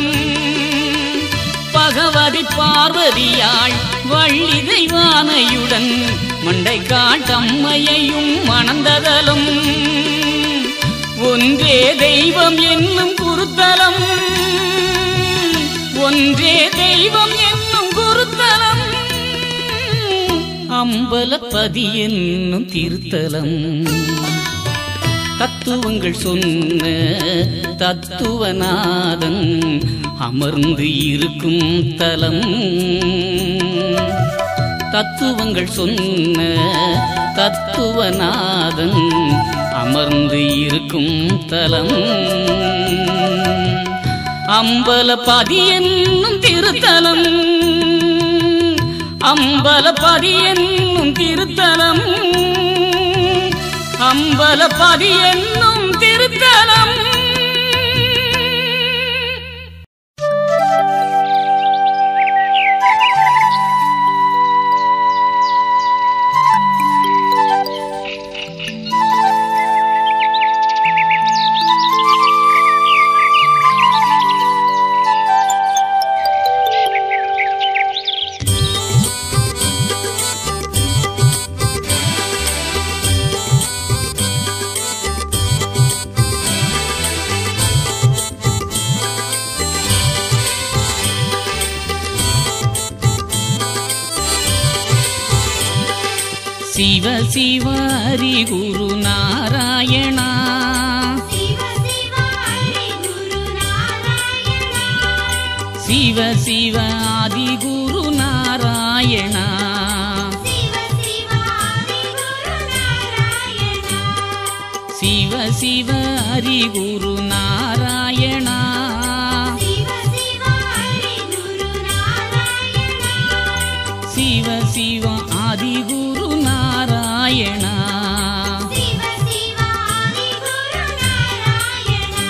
பகவதி பார்வதியாள் வள்ளி தெய்வானையுடன் மண்டை காட்டம்மையையும் மணந்ததலும் ஒன்றே தெய்வம் என்னும் குருத்தலம் ஒன்றே தெய்வம் என்னும் குருத்தலம் அம்பலப்பதி என்னும் திருத்தலம் தத்துவங்கள் சொன்ன தத்துவநாதன் அமர்ந்து இருக்கும் தலம் தத்துவங்கள் சொன்ன தத்துவநாதன் அமர்ந்து இருக்கும் தலம் அம்பலபதி என்னும் திருத்தலம் அம்பலபதி என்னும் திருத்தலம் அம்பலபதி என்னும் திருத்தலம் சிவ சிவ ஹரி குரு நாராயணா சிவ சிவ ஹரி குரு நாராயணா சிவ சிவ ஆதி குரு நாராயணா சிவ சிவ ஹரி குரு நாராயணா சிவ சிவ ஹரி குரு நாராயணா சிவ சிவ ஹரி குரு நாராயணா சிவ சிவ ஆதி குரு நாராயணா சிவ சிவ ஹரி குரு நாராயணா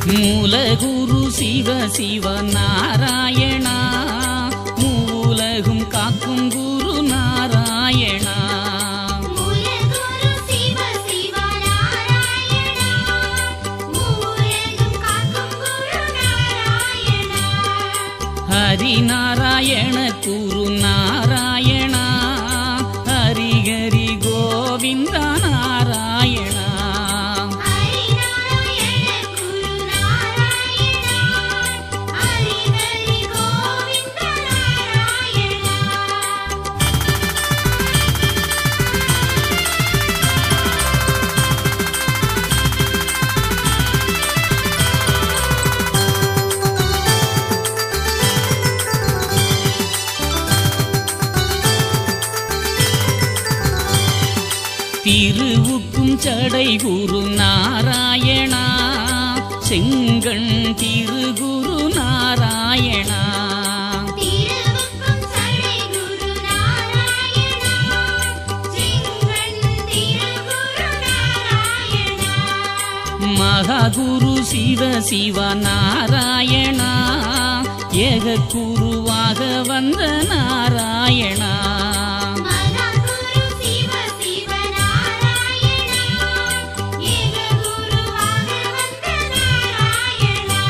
மூலகுரு சிவ சிவ நாராயணா மூலகும் காக்கும் குரு நாராயணா மூலகுரு சிவ சிவ நாராயணா மூலகம் காக்கும் குரு நாராயணா ஹரி நாராயண குரு நாராயணா ஹரி ஹரி கோவிந்த நாராயணா ஹரி நாராயண குரு நாராயணா ஹரி ஹரி கோவிந்த நாராயணா திருவுக்கும் சடை குரு நாராயணா செங்கண் திருகுரு நாராயணா திருவுக்கும் சடை குரு நாராயணா சிங்கன் திருகுரு நாராயணா மகாகுரு சிவ சிவ நாராயணா ஏக குருவாக வந்த நாராயணா மகாகுரு சிவ சிவ நாராயணா ஏக குருவாக வந்த நாராயணா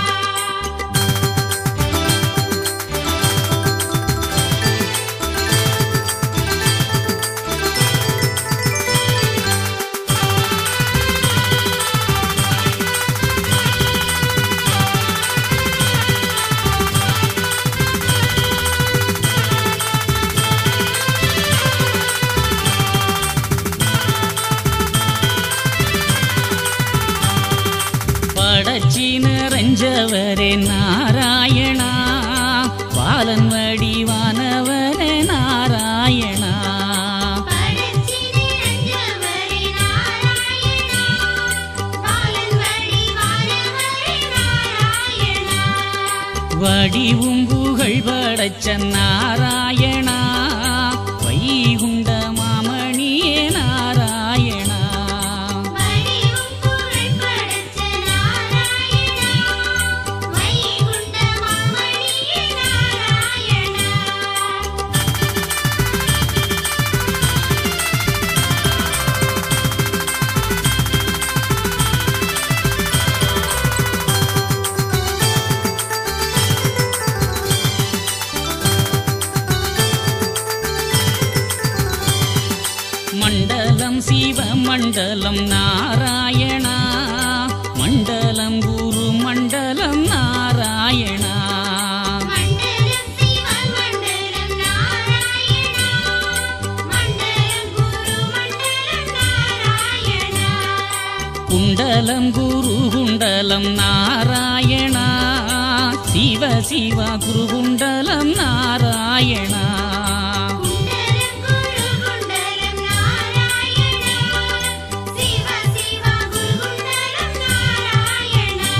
படச்சி நிறைஞ்சவரே நாராயணா பாலன் வடிவானவரே நாராயணா படச்சி நிறைஞ்சவரே நாராயணா பாலன் வடிவானவரே நாராயணா வடிவும் புகழ் படைச்ச நாராயணா வைகுண்ட மாமணியே நாராயணா வடிவும் புகழ் படைச்ச நாராயணா வைகுண்ட மாமணியே நாராயணா மண்டலம் சிவ மண்டலம் நாராயணா மண்டலம் குரு மண்டலம் நாராயணா மண்டலம் சிவ மண்டலம் நாராயணா மண்டலம் குரு மண்டலம் நாராயணா குண்டலம் குரு குண்டலம் நாராயணா சிவ சிவ குரு குண்டலம் நாராயணா குண்டலம் குரு குண்டலம் நாராயணா சிவ சிவ குரு குண்டலம் நாராயணா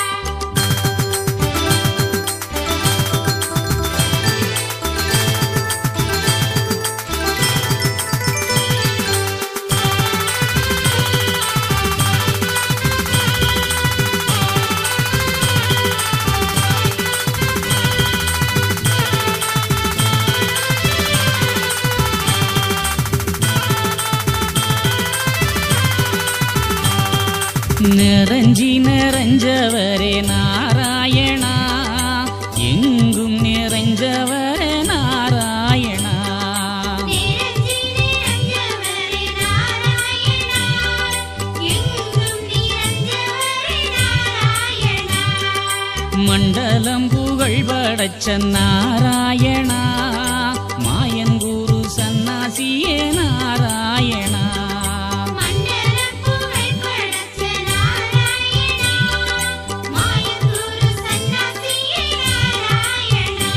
நிறைஞ்சி நிறைஞ்சவரே நாராயணா எங்கும் நிறைஞ்சவரே நாராயணா நிரஞ்சி நிரஞ்சவரே நாராயணா எங்கும் நிரஞ்சவரே நாராயணா மண்டலம் புகழ் படைச்ச நாராயணா மாயன் குரு சன்னாசியே நாராயணா மண்டலம் புகழ் படைச்ச நாராயணா மாயகுரு சந்நிதியே நாராயணா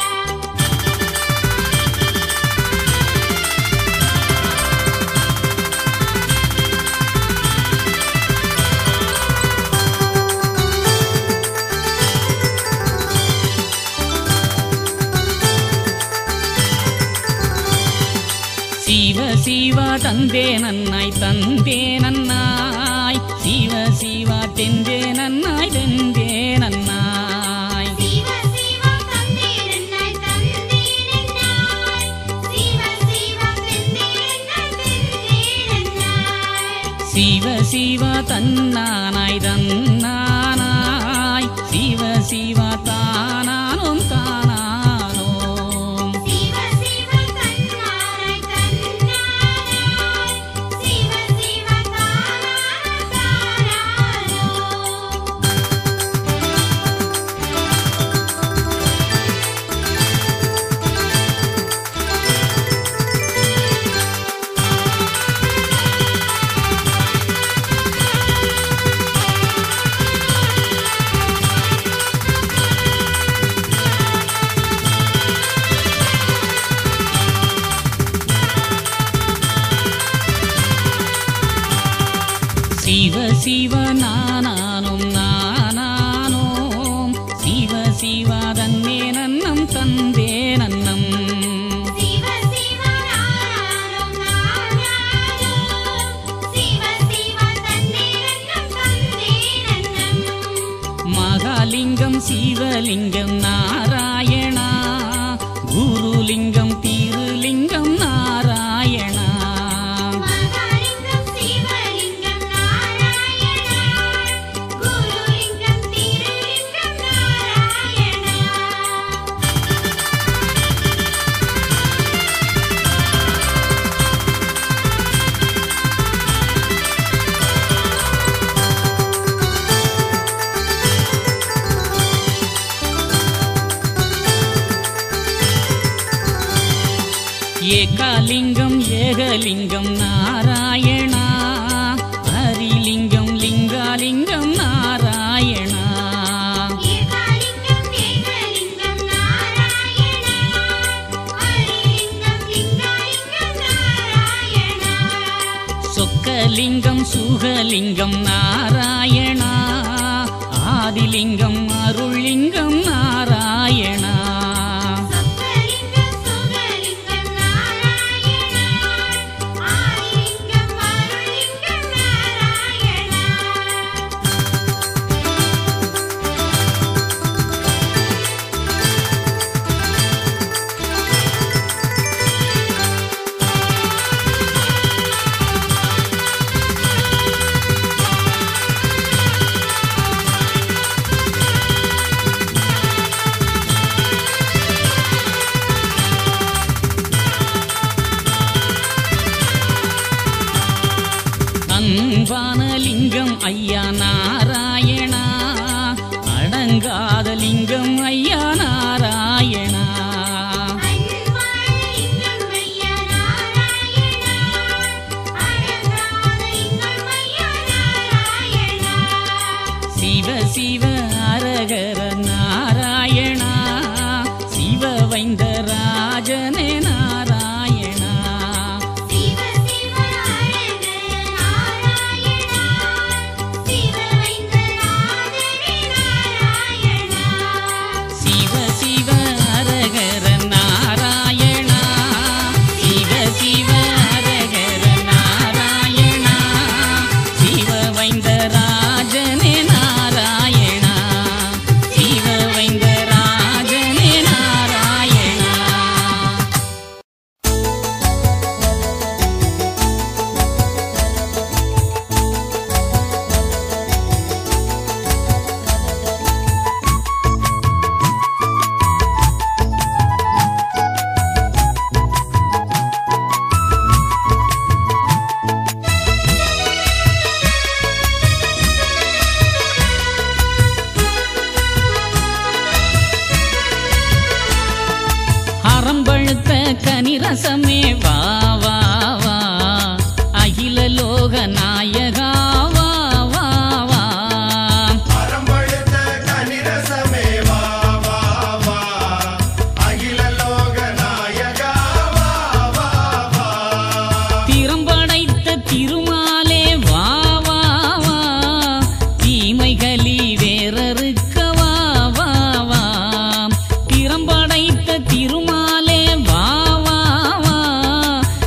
சிவ சிவா தந்தே நன்னாய் தந்தே நன்னாய் சிவ சிவா தெந்தே நன்னாய் தெந்தே சிவ தன்னானாய் தன்னானாய் சிவ சிவ தானானும் தானானோம் சிவ சிவ தன்னாராய் தன்னாராய் சிவ சிவ தானான தானானோ சிவ சிவ நானானும் நானானோம் சிவ சிவ தன்னே நன்னம் தந்தே நன்னம் சிவ சிவ நாராயணம் நாராயணம் சிவ சிவ தன்னேரன்னம் தந்தேரன்னம் மகாலிங்கம் சிவலிங்கம் நாராயணா குருலிங்கம் திருலிங்கம் நாராயணா மகாலிங்கம் சிவலிங்கம் நாராயணா குருலிங்கம் திருலிங்கம் நாராயணா ஏகாலிங்கம் ஏகலிங்கம் நாராயணா ஹரிலிங்கம் லிங்காலிங்கம் நாராயணா ஏகாலிங்கம் ஏகலிங்கம் நாராயணா ஹரிலிங்கம் லிங்காலிங்கம் நாராயணா சொக்கலிங்கம் சுகலிங்கம் நாராயணா ஆதிலிங்கம் அருள்லிங்கம் நாராயணா சொக்கலிங்கம் சுகலிங்கம் நாராயணா ஆதிலிங்கம் அருளிங்கம் நாராயணா அன்பான லிங்கம் ஐயா நாராயணா அடங்காத லிங்கம் ஐயா நாராயணா அன்பாலிங்கம் ஐயா நாராயணா அடங்காதலிங்கம் ஐயா நாராயணா சிவ சிவ அரகர நாராயணா சிவ வைந்த ராஜனே நாராயணா சிவ சிவ அழகு நாராயணா சிவ வைந்த ராஜனே நாராயணா சிவ சிவ அரகர நாராயணா சிவ சிவ அரகர நாராயணா சிவ வைந்த ராஜனே நாராயணா சிவ வைந்த ராஜனே நாராயணா அறம்பழுத்த கனிரசமே வா வா வா அகில லோக நாயகா வா வா வா அறம்பழுத்த கனிரசமே வா வா வா அகில லோக நாயகா வா வா வா திறம்படைத்த திருமாலே வா வா வா தீமைகளி வேறறுக்க வா வா வா திறம்படைத்த திருமாலே வா வா வா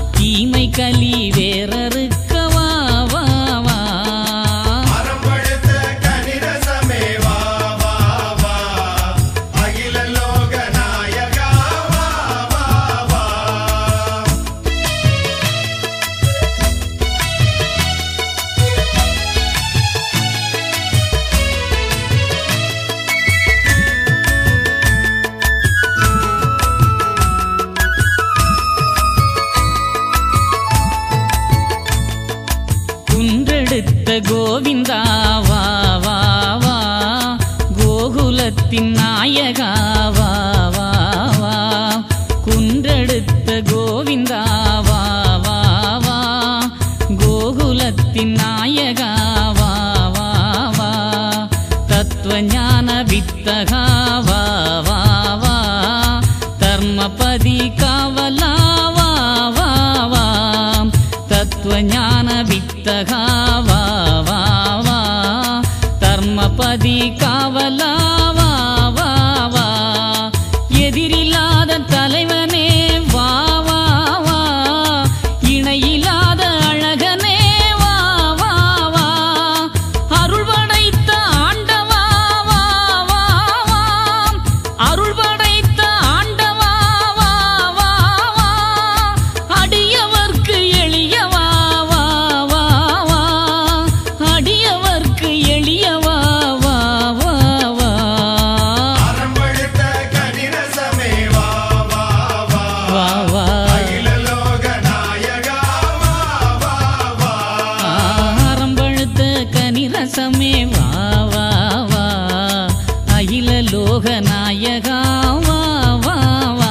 கோவிந்தா வா வா வா கோகுலத்தின் நாயகா வா வா வா குன்றெடுத்த கோவிந்தா வா வா வா கோகுலத்தின் நாயகா வா வா வா தத்துவஞான வித்தகா வா வா வா தர்மபதி காவலா வா வா வா தத்துவஞான வித்தகா வா வா வா தர்மபதி காவலா வா வா வா எதிரில்லாத தலைவனே வா வா வா இணையில்லாத அழகனே வா வா வா அருள் படைத்த ஆண்டவா வா வா வா அருள் படைத்த ஆண்டவா வா வா வா அடியவர்க்கு எளியவா வா வா வா அடியவர்க்கு எளியவா வா வா வா அறம்பழுத்த கனிரசமே வா வா வா வா வா அகில லோக நாயகா வா வா வா ஆரம்பழுத்த கனிரசமே வா வா வா அகில லோக நாயகா வா வா வா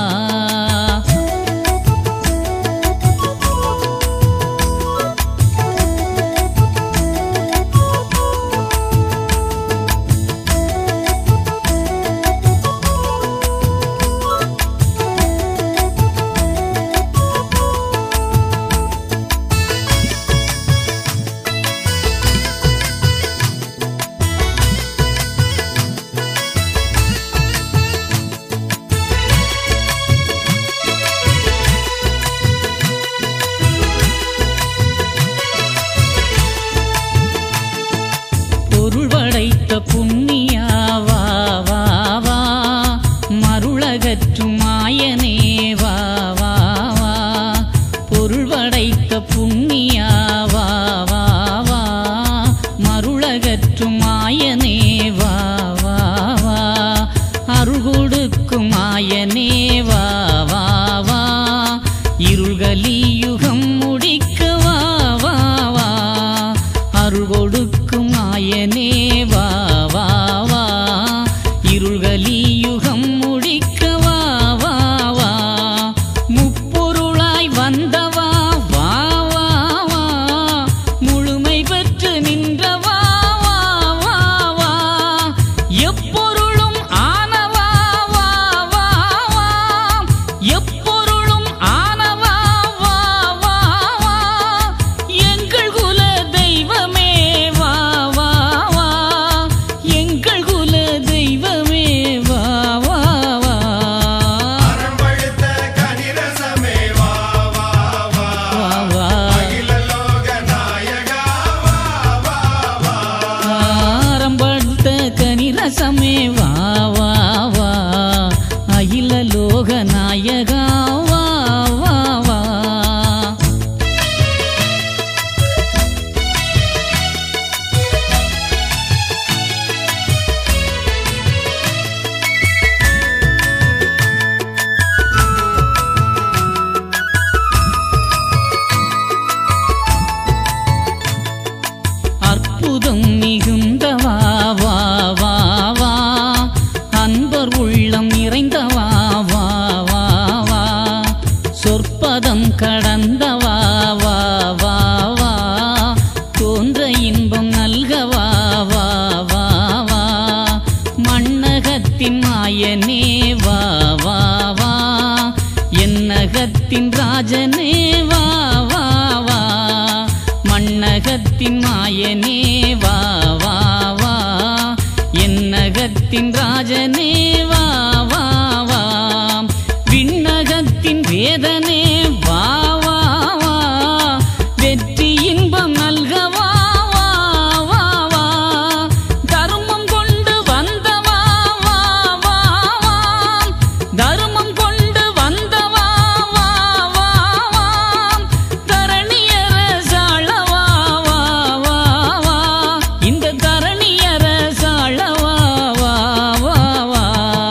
பொருள் படைத்த புண்ணியா வா வா வா மருளகற்றும் மாயனே வா வா வா பொருள் படைத்த புண்ணியா வா வா வா மருளகற்றும் மாயனே வா வா வா அருள் கொடுக்கும் மாயனே வா வா வா இருள்களி யுகம் முடிக்க வா வா வா அருள் கொடுக்கும் மாயனே வா வா வா இருள்களி யுகம் முடிக்க வா வா வா முப்பொருளாய் வந்தவா வா வா வா முழுமை பெற்று நின்றவா வா வா வா எப்பொருளும் ஆனவா வா வா வா எப்பொருளும் ஆனவா வா வா வா எங்கள் குல தெய்வமே வா வா வா எங்கள் குல தெய்வமே வா வா வா அறம்பழுத்த கனிரசமே வா வா வா வா வா அகில லோக நாயகா வா வா வா ஆரம்படுத்த கனிரசமே வா வா வா அகில லோக நாயகா வா வா வா அற்புதம் மிகுந்தவா வா வா வா அன்பர் உள்ளம் நிறைந்தவா வா வா வா சொற்பதம் கடந்தவா வா வா வா தோன்ற இன்பம் நல்கவா வா வா வா மண்ணகத்தின் மாயனே வா வா வா என்னகத்தின் ராஜனே வா வா வா மண்ணகத்தின் மாயனே வா வா வா என்னகத்தின் ராஜனே வா வா வா விண்ணகத்தின் வேதனே வா வா வா வெற்றி இன்பம் நல்கவா வா வா வா தர்மம் கொண்டு வந்தவா வா வா வா தர்மம் கொண்டு வந்தவா வா வா வா தரணியர சாழவா வா வா வா இந்த தரணியர சாழவா வா வா வா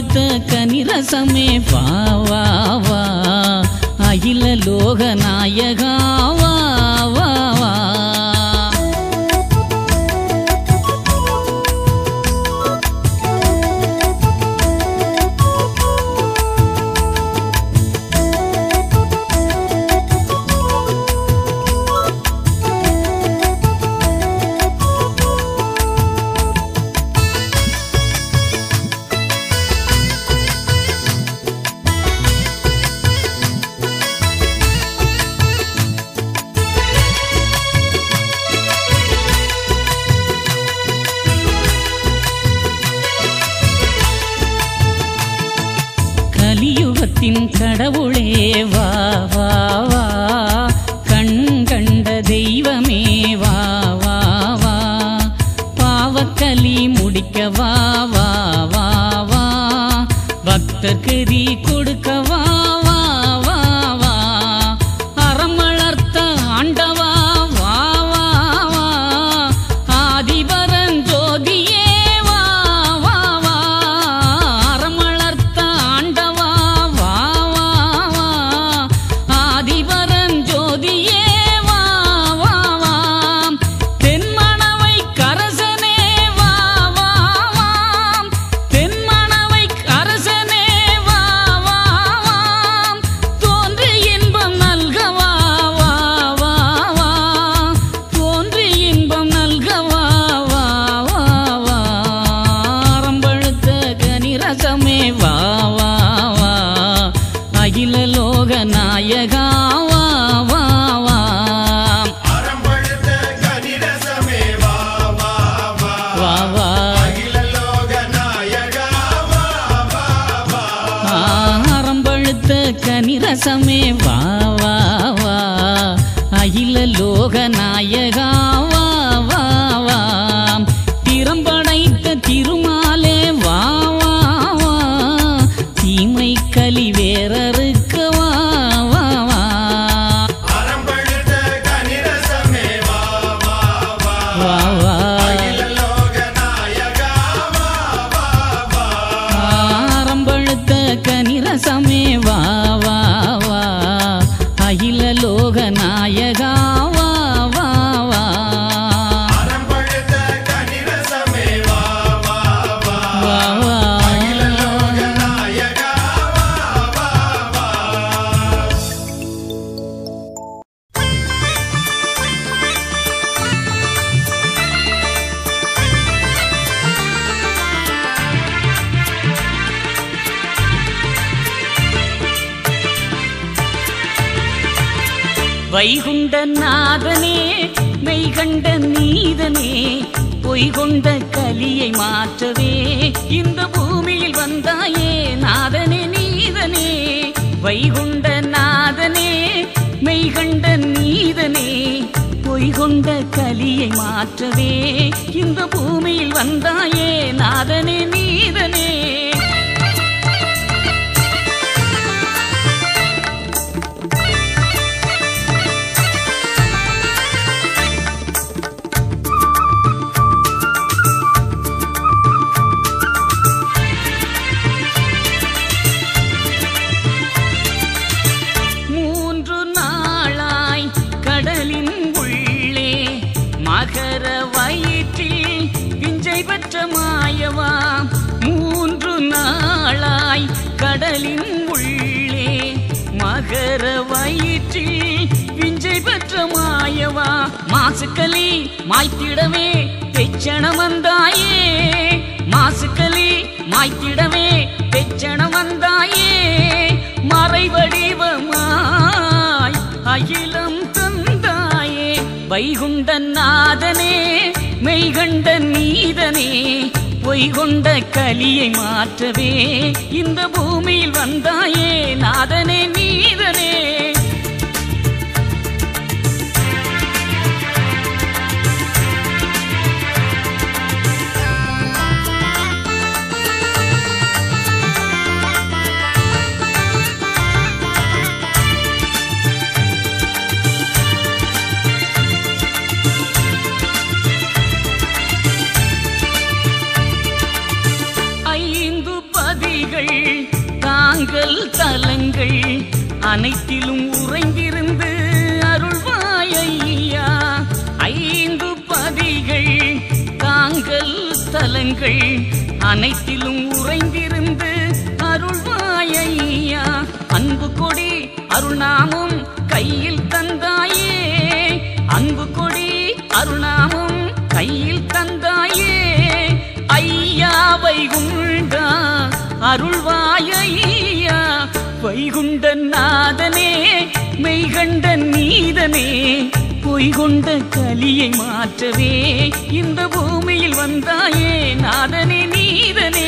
பழுத்த கனிரசமே வா வா வா அகில லோக நாயகா வா வா வா கலியுகத்தின் கடவுளே வா வா வா கண் கண்ட தெய்வமே வா வா வா பாவக்கலி முடிக்க வா வா வா வா பக்தர்கதி கொடுக்க வா வா வா வா அறம் வளர்த்த ஆண்டவா வா வா வா ஆதிபரன் ஜோதியே வா வா வா அறம் வளர்த்த ஆண்டவா வா வா வா ஆதிபரன் ஜோதியே வா வா வா தென்மணவை கரசனே வா வா வா தென்மணவை கரசனே வா வா வா தோன்றி இன்பம் நல்கவா வா வா வா தோன்றி இன்பம் நல்கவா வா வா வா ஆரம்பழுத்த கனிரசமே வா வா வா அகில லோக நாயகா வா வா வா அறம்பழுத்த கனிரசமே வா வா வா வா வா அகில லோக நாயகா வா வா வா ஆரம்பழுத்த கனிரசமே வா வா வா அகில லோக நாயகா வா வா வா திறம்படைத்த திருமாலே வா வா வா தீமை கலி வேறறுக்க வா வா வா அறம்பழுத்த கனிரசமே வா வா வா வா வா அகில லோக நாயகா வா வா வா ஆரம்பழுத்த கனிரசமே வா வா வா அகில லோக நாயகா வா வா வா அறம்பழுத்த கனிரசமே வா வா வா வா வா அகில லோக நாயகா வா வா வா வைகுண்ட நாதனே மெய்கண்ட நீதனே பொய்கொண்ட கலியை மாற்றவே இந்த பூமியில் வந்தாயே நாதனே நீதனே வைகுண்ட நாதனே மெய்கண்ட நீதனே பொய்கொண்ட கலியை மாற்றவே இந்த பூமியில் வந்தாயே நாதனே நீதனே மூன்று நாளாய் கடலின் உள்ளே மகர வயிற்றில் விஞ்சை பெற்ற மாயவா மூன்று நாளாய் கடலின் உள்ளே மகர வயிற்றில் விஞ்சை பெற்ற மாயவா மாசுக்களி மாய்த்திடவே பெச்சணம் வந்தாயே மாசுக்களி மாய்த்திடவே பெச்சணம் வந்தாயே மறைவடிவமாய் அகிலம் தந்தாயே வைகுண்ட நாதனே மெய்கண்ட நீதனே பொய்கொண்ட கலியை மாற்றவே இந்த பூமியில் வந்தாயே நாதனே நீதனே ஐந்து பதிக பதிகள் தாங்கள் தலங்கள் அனைத்திலும் உறைந்திருந்து அருள்வாயையா ஐந்து பதிகள் தாங்கள் தலங்கள் அனைத்திலும் உறைந்திருந்து அருள்வாயையா அன்பு கொடி அருள்நாமும் கையில் தந்தாயே அன்பு கொடி அருள்நாமும் கையில் தந்தாயே ஐயா வைகுண்டா அருள்வாயையா வைகுண்ட நாதனே மெய்கண்ட நீதனே பொய்கொண்ட கலியை மாற்றவே இந்த பூமியில் வந்தாயே நாதனே நீதனே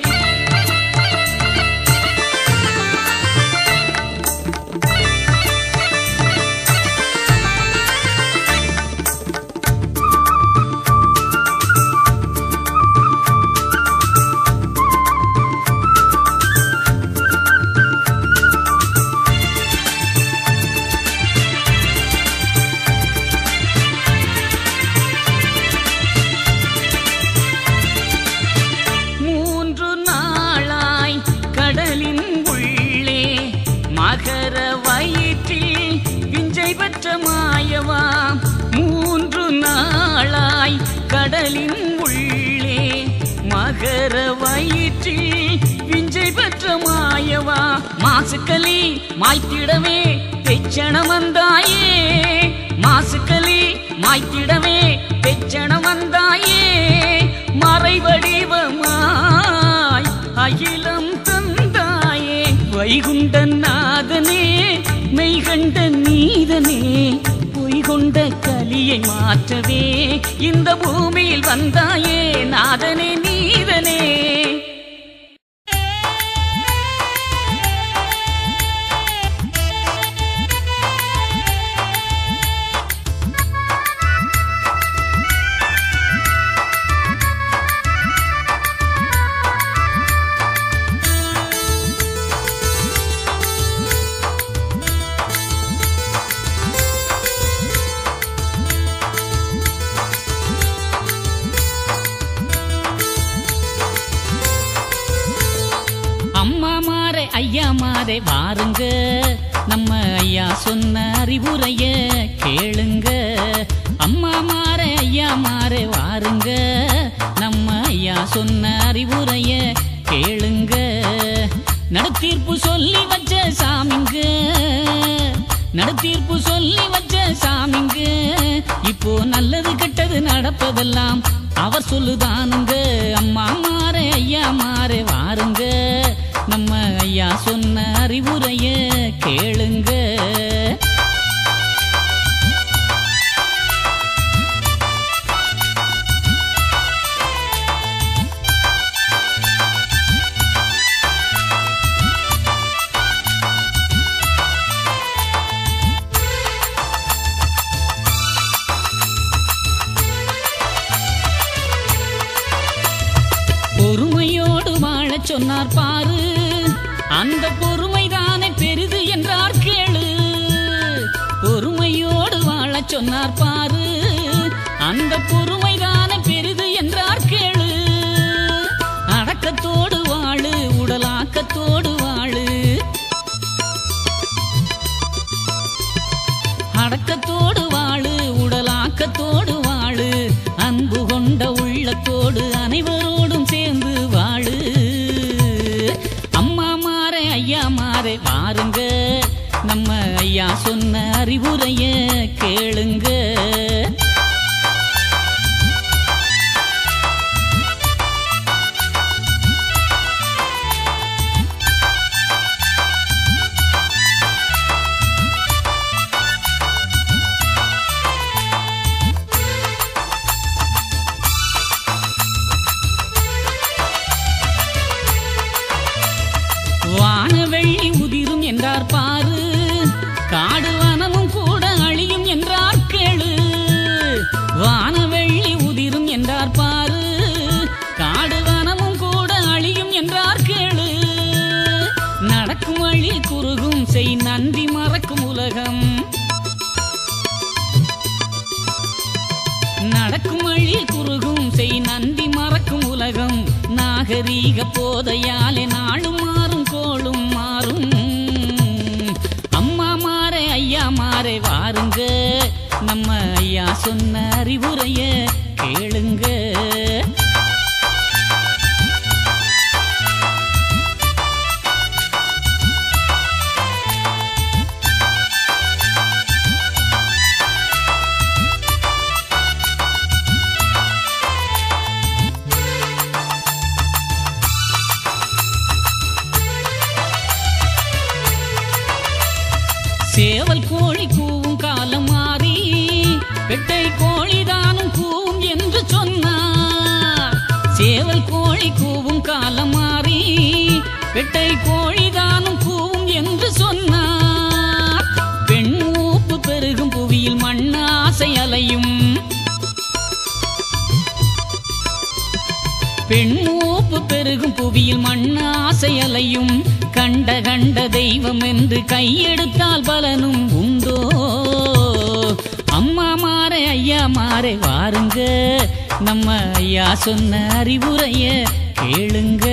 மூன்று நாளாய் கடலின் உள்ளே மகர வயிற்றில் விஞ்சை பெற்ற மாயவா மூன்று நாளாய் கடலின் உள்ளே மகர வயிற்றில் விஞ்சை பெற்ற மாயவா மாசுக்களி மாய்த்திடவே பெச்சணம் வந்தாயே மாசுக்களி மாய்த்திடவே பெச்சணம் வந்தாயே மறைவடிவமாய் அகிலம் தந்தாயே வைகுண்ட நாதனே மெய்கண்ட நீதனே பொய்கொண்ட கலியை மாற்றவே இந்த பூமியில் வந்தாயே நாதனே நீதனே அம்மா மாறே ஐயா மாறே வாருங்க நம்ம ஐயா சொன்ன அறிவுரைய கேளுங்க அம்மா மாறே ஐயா மாறே வாருங்க நம்ம ஐயா சொன்ன அறிவுரைய கேளுங்க நடுத்தீர்ப்பு சொல்லி வச்ச சாமிங்க நடுத்தீர்ப்பு சொல்லி வச்ச சாமிங்க இப்போ நல்லது கெட்டது நடப்பதெல்லாம் அவர் சொல்லுதானுங்க அம்மா மாறே ஐயா மாறே வாருங்க நம்ம ஐயா சொன்ன அறிவுரைய கேளுங்க பொறுமையோடு வாழச் சொன்னார் பாரு அந்த பொறுமைதானே பெரிது என்றார் கேளு பொறுமையோடு வாழச் சொன்னார் பாரு அந்த பொறுமைதானே பெரிது என்றார் கேளு அடக்கத்தோடு வாழு உடலாக்கத்தோடு வாழு அடக்கத்தோடு வாழு உடலாக்கத்தோடு வாழு அன்பு கொண்ட உள்ளத்தோடு அனைவரோடும் சேர்ந்து வாழு அம்மா மாறே ஐயா மாறே வாருங்க நம்ம ஐயா சொன்ன அறிவுரைய கேளுங்க வானவெள்ளி உதிரும் என்றார் பாரு காடு வனமும் கூட அழியும் என்றார் கேளு வானவெள்ளி உதிரும் என்றார் பாரு காடு வனமும் கூட அழியும் என்றார் கேளு நடக்கும் வழி குறுகும் செய் நன்றி மறக்கும் உலகம் நடக்கும் வழி குறுகும் செய் நந்தி மறக்கும் உலகம் நாகரீக போதையாலே நாளும் மாறும் கோளும் மாறும் அம்மா மாறே ஐயா மாறே வாருங்க நம்ம ஐயா சொன்ன அறிவுரைய கேளுங்க சேவல் கோழி கூவும் காலம் மாறி பெட்டை கோழிதானும் கூவும் என்று சொன்னார் சேவல் கோழி கூவும் காலம் மாறி பெட்டை கோழிதானும் கூவும் என்று சொன்னார் பெண் ஊப்பு பெருகும் புவியில் மண்ணாசை அலையும் பெண் மூப்பு பெருகும் புவியில் மண்ணாசை அலையும் கண்ட கண்ட தெய்வம் என்று கையெடுத்தால் பலனும் உண்டோ அம்மா மாறே ஐயா மாறே வாருங்க நம்ம ஐயா சொன்ன அறிவுரைய கேளுங்க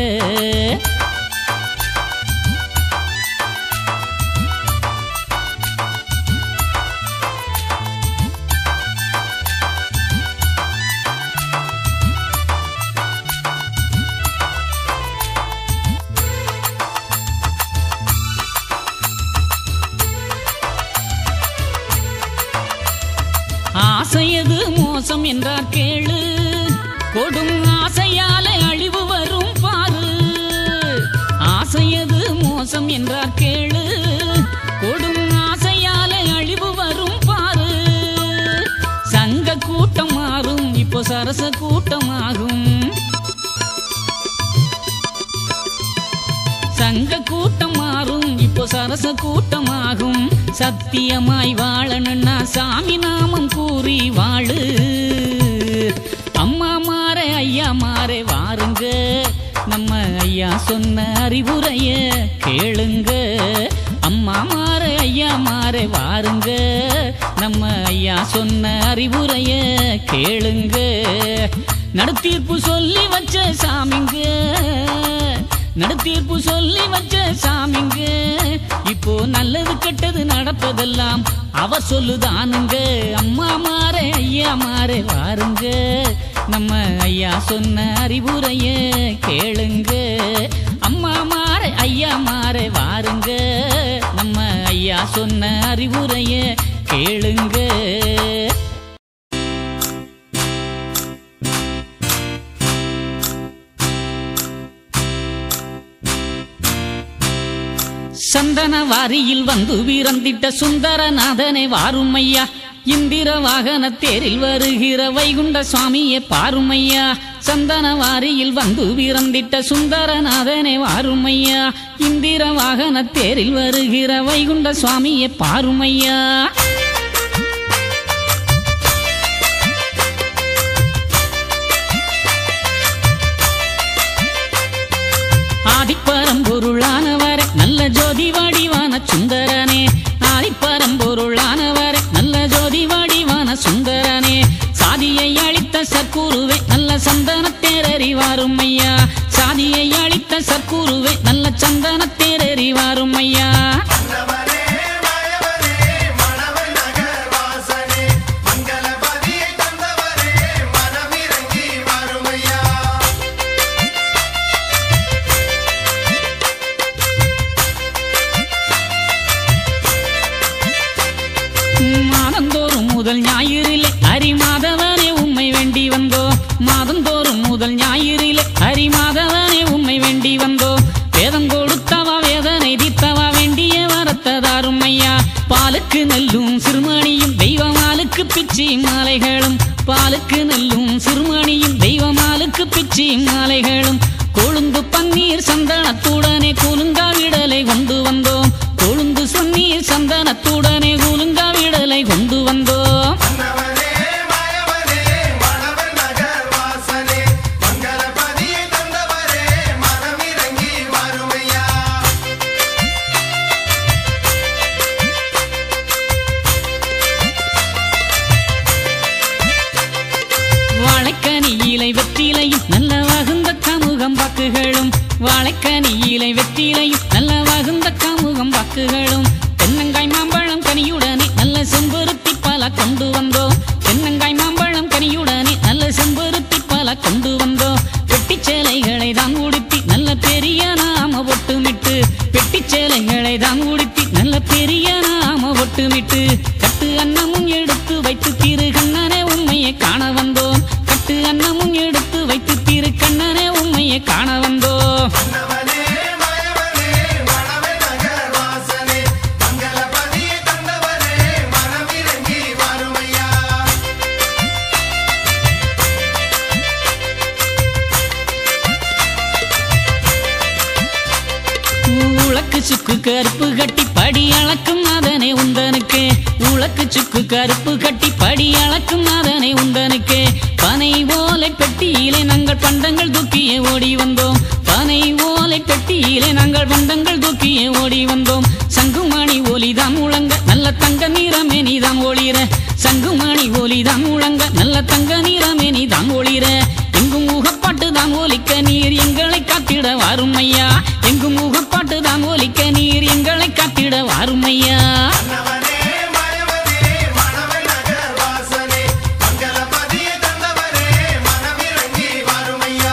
ஆசையது மோசம் என்றார் கேளு கொடும் ஆசையால அழிவு வரும் பாரு ஆசையது மோசம் என்றார் கேளு கொடும் ஆசையால அழிவு வரும் பாரு சங்க கூட்டம் மாறும் இப்போ சரச கூட்டமாகும் சங்க கூட்டம் மாறும் இப்போ சரச கூட்டமாகும் சத்தியமாய் வாழணும்னா சாமி நாமம் கூறி வாழு அம்மா மாறே ஐயா மாறே வாருங்க நம்ம ஐயா சொன்ன அறிவுரைய கேளுங்க அம்மா மாறே ஐயா மாறே வாருங்க நம்ம ஐயா சொன்ன அறிவுரைய கேளுங்க நடுத்தீர்ப்பு சொல்லி வச்ச சாமிங்க நடுத்தீர்ப்பு சொல்லி வச்ச சாமிங்க இப்போ நல்லது கெட்டது நடப்பதெல்லாம் அவ சொல்லுதானுங்க அம்மா மாறே ஐயா மாறே வாருங்க நம்ம ஐயா சொன்ன அறிவுரைய கேளுங்க அம்மா மாறே ஐயா மாறே வாருங்க நம்ம ஐயா சொன்ன அறிவுரைய கேளுங்க சந்தன வாரியில் வந்து வீரந்திட்ட சுந்தரநாதனை வாருமையா இந்திர வாகன தேரில் வருகிற வைகுண்ட சுவாமியே பாருமையா சந்தன வாரியில் வந்து வீரந்திட்ட சுந்தரநாதனை வாருமையா இந்திர வாகன தேரில் வருகிற வைகுண்ட சுவாமியே பாருமையா ஆதிப்பரம்பொருளானவரே நல்ல ஜோதி வடிவான சுந்தரனே ஆதிப்பரம்பொருளானவரே நல்ல ஜோதி வடிவான சுந்தரனே சாதியை அளித்த சற்குருவே நல்ல சந்தன தேரறிவாரும் ஐயா சாதியை அளித்த சற்குருவே நல்ல சந்தன தேரறிவாரும் ஐயா மன்னவனே மாயவனே மணவன் நகர் வாசனே மங்களபதியை தந்தவரே மனமிறங்கி வருமையா மாதந்தோறும் முதல் ஞாயிறிலே ஹரிமாதவனே உம்மை வேண்டி வந்தோ மாதந்தோறும் முதல் ஞாயிறிலே ஹரிமாதவனே உம்மை வேண்டி வந்தோ வேதம் கொடுத்தவா வேதனை தீர்த்தவா வேண்டிய வரத்ததாரும் ஐயா பாலுக்கு நெல்லும் சிறுமணியும் தெய்வமாலுக்கு பிச்சி மாலைகளும் பாலுக்கு நெல்லும் சிறுமணியும் தெய்வமாலுக்கு பிச்சி மாலைகளும் கொழுந்து பன்னீர் சந்தனத்துடனே குலுங்கா விடலை கொண்டு வந்தோம் கொழுந்து சொன்னீர் சந்தனத்துடனே குலுங்கா விடலை கொண்டு வந்தோம் மன்னவனே மாயவனே மணவன் நகர் வாசனே மங்களபதியை தந்தவரே மனமிறங்கி வருமையா கனியிலை வெற்றிலையும் நல்ல வகுந்த காமுகம் வாக்குகளும் தென்னங்காய் மாம்பழம் கனியுடனே நல்ல செம்பருத்தி பல கொண்டு வந்தோம் தென்னங்காய் மாம்பழம் கனியுடனே நல்ல செம்பருத்தி பல கொண்டு வந்தோம் பெட்டி சேலைகளை தான் உடுத்தி நல்ல பெரிய நாம ஒட்டுமிட்டு பெட்டி சேலைகளை தான் உடுத்தி நல்ல பெரிய நாம ஒட்டுமிட்டு கட்டு அன்னமும் எடுத்து வைத்து திரு கண்ணனே உண்மையை காண வந்தோம் கட்டு அன்னமும் எடுத்து வைத்து திரு கண்ணனே உண்மையை காண வந்தோம் மன்னவனே மயவனே மணவை நகர் வாசனே மங்களபதியை தந்தவனே மனமிறங்கி வருமையா உலக்கு சுக்கு கருப்பு கட்டி படி அளக்கும் அதனை உந்தனுக்கு உலக்கு சுக்கு கருப்பு கட்டி படி அளக்கும் அதனை உந்தனுக்கு பனை ஓலை பெட்டியிலே நாங்கள் பண்டங்கள் தூக்கியே ஓடி வந்தோம் பனை ஓலை பெட்டியிலே நாங்கள் பண்டங்கள் தூக்கியே ஓடி வந்தோம் சங்குமணி ஒலிதான் முழங்க நல்ல தங்க நிறமே நீதான் ஒளிர சங்குமணி ஒலிதான் முழங்க நல்ல தங்க நிறமே நீதான் ஒளிர எங்கும் முகப்பாட்டு தான் ஒலிக்க நீர் எங்களை காத்திட வாரும் ஐயா எங்கும் முகப்பாட்டு தான் ஒலிக்க நீர் எங்களை காத்திட வாரும் ஐயா மன்னவனே மயவனே மணவை நகர் வாசனே மங்களபதியை தந்தவனே மனமிறங்கி வருமையா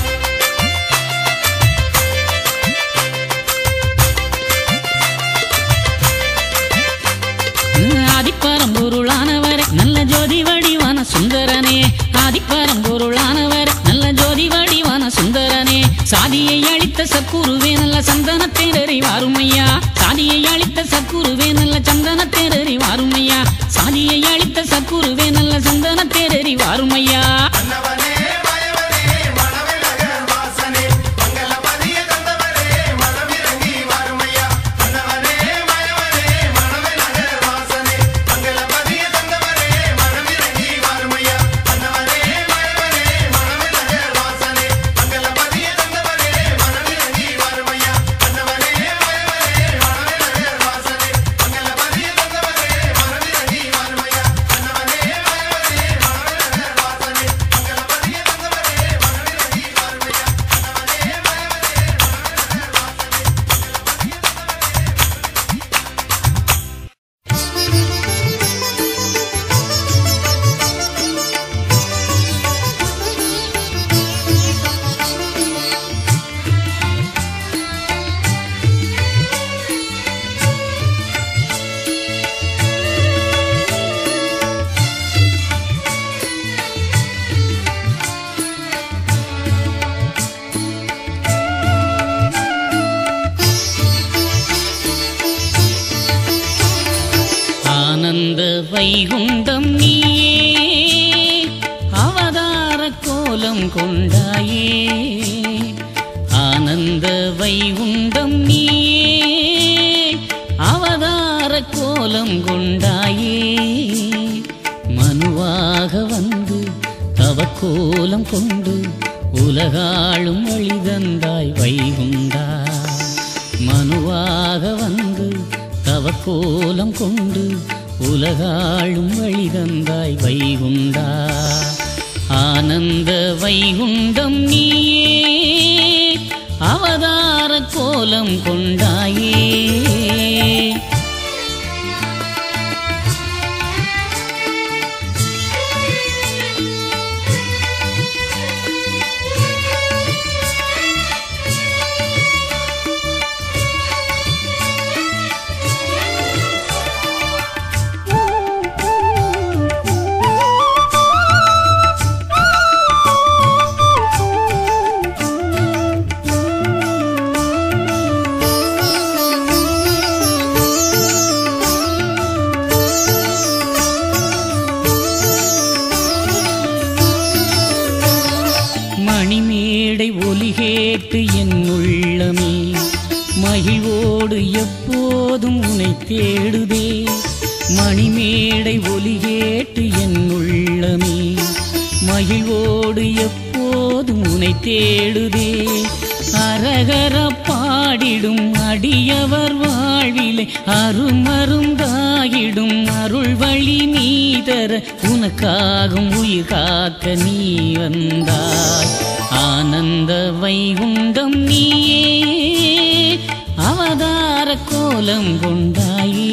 ஆதிப்பரம்பொருளானவர் நல்ல ஜோதி வடிவான சுந்தரனே ஆதிப்பரம்பொருளானவர் நல்ல ஜோதி வடிவான சுந்தரனே சாதியை அழித்த சக்குருவே நல்ல சந்தன தேரறி வாருமையா சாதியை அழித்த சக்குருவே நல்ல சந்தன தேரறி வாருமையா சாதியை அழித்த சக்குருவே நல்ல சந்தன தேரறி வாருமையா மன்னவனே மயவனே மணவை நகர் வாசனே மங்களபதியை தந்தவனே மனமிறங்கி வருமையா மன்னவனே மயவனே மணவை நகர் வாசனே மங்களபதியை தந்தவனே மனமிறங்கி வருமையா மன்னவனே மயவனே மணவை நகர் வாசனே மங்களபதியை தந்தவனே மனமிறங்கி வருமையா மன்னவனே மயவனே மணவை நகர் வாசனே மங்களபதியை தந்தவனே மனமிறங்கி வருமையா மன்னவனே மயவனே மணவை நகர் வாசனே மங்களபதியை தந்தவனே மனமிறங்கி வருமையா மன்னவனே மயவனே ஆனந்த வைகுண்டம் நீயே அவதார கோலம் கொண்டாயே ஆனந்த வைகுண்டம் நீயே அவதார கோலம் கொண்டாயே மனுவாக வந்து தவக்கோலம் கொண்டு உலகாளும் வழி தந்தாய் வைகுண்டா மனுவாக வந்து தவக்கோலம் கொண்டு உலகாளும் வழி தந்தாய் வைகுண்டா ஆனந்த வைகுண்டம் நீயே அவதார கோலம் கொண்டாயே மணிமேடை ஒலி கேட்டு என் உள்ளமே மகிழ்வோடு எப்போதும் உன்னை தேடுதே மணிமேடை ஒலி கேட்டு என் உள்ளமே மகிழ்வோடு எப்போதும் உன்னை தேடுதே அரகர பாடிடும் அடியவர் வாழ்விலே அருமருந்தாகிடும் அருள் வழி நீதர உனக்காகும் உயிர் காக்க நீ வந்தாய் ஆனந்த வைகுண்டம் நீயே அவதார கோலம் கொண்டாயே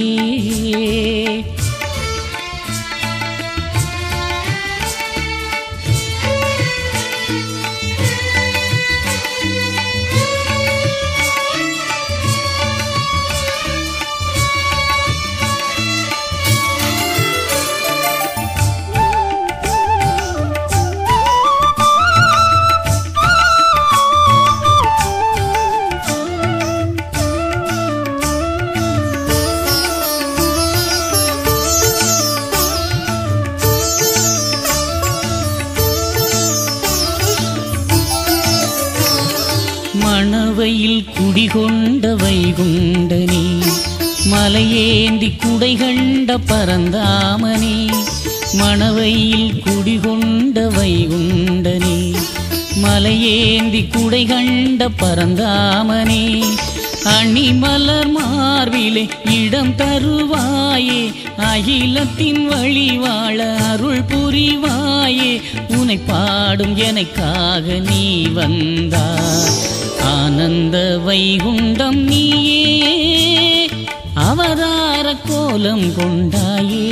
மணவையில் குடிகொண்ட வைகுண்டனே மலையேந்தி குடை கண்ட பரந்தாமனே மணவையில் குடிகொண்ட வைகுண்டனே மலையேந்தி குடை கண்ட பரந்தாமனே அணிமலர் மார்பிலே இடம் தருவாயே அகிலத்தின் வழி வாழ அருள் புரிவாயே உனை பாடும் எனக்காக நீ வந்தாய் ஆனந்த வைகுண்டம் நீயே அவதார கோலம் கொண்டாயே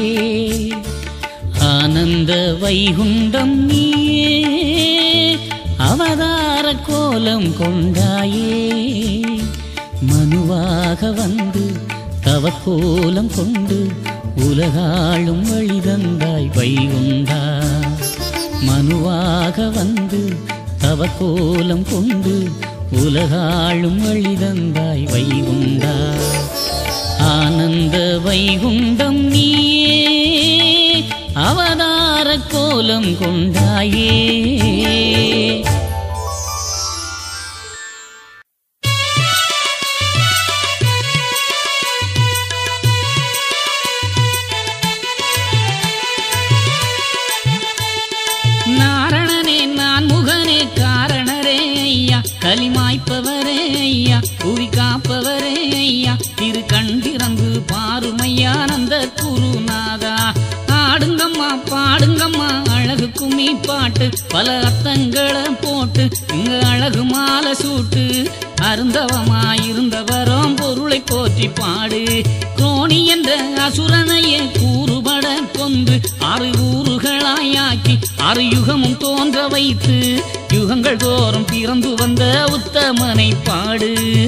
ஆனந்த வைகுண்டம் நீயே அவதார கோலம் கொண்டாயே மனுவாக வந்து தவக்கோலம் கொண்டு உலகாளும் வழி தந்தாய் வைகுண்டா மனுவாக வந்து தவக்கோலம் கொண்டு உலகாளும் வழி தந்தாய் வைகுண்டா ஆனந்த வைகுண்டம் நீயே அவதார கோலம் கொண்டாயே நாரணனே நான் முகனே காரணரே ஐயா களிமாய்ப்பவரே ஐயா புவி காப்பவரே ஐயா திரு கண் திறந்து பாருமையானந்த குருநாதா ஆடுங்கம்மா பாடுங்கம்மா அழகு கும்மி பாட்டு பல அர்த்தங்களை போட்டு இங்க அழகு மாலை சூட்டு அருந்தவமாயிருந்தவரோம் பொருளை போற்றி பாடு குரோணி என்ற அசுரனையே கூறுபட கொன்று ஆறு ஊறுகளாயாக்கி ஆறு யுகமும் தோன்ற வைத்து யுகங்கள் தோறும் பிறந்து வந்த உத்தமனை பாடு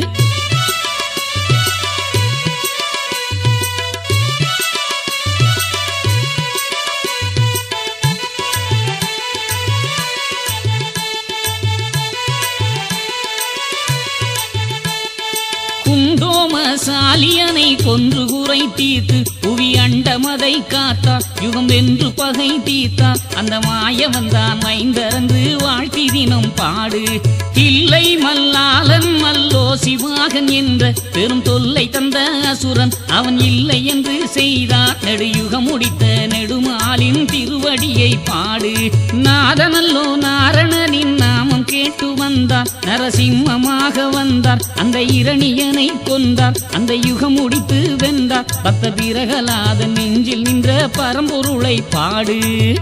குண்டோமசாலியனை கொன்று குறை தீர்த்து புவி அண்டமதை காத்தார் யுகம் வென்று பகை தீர்த்தார் அந்த மாய வந்தான் மைந்தரந்து வாழ்த்தி தினம் பாடு இல்லை மல்லாளன் மல்லோ சிவாகன் என்ற பெரும் தொல்லை தந்த அசுரன் அவன் இல்லை என்று செய்தார் நெடுயுகம் முடித்த நெடுமாலின் திருவடியை பாடு நாதனல்லோ நாரணனின் நாமம் கேட்டு வந்தார் நரசிம்மமாக வந்தார் அந்த இரணியனை கொண்டார் அந்த யுகம் முடித்து வென்றார் பத்த பிரகலாத நெஞ்சில் நின்ற பரம்பொருளை பாடு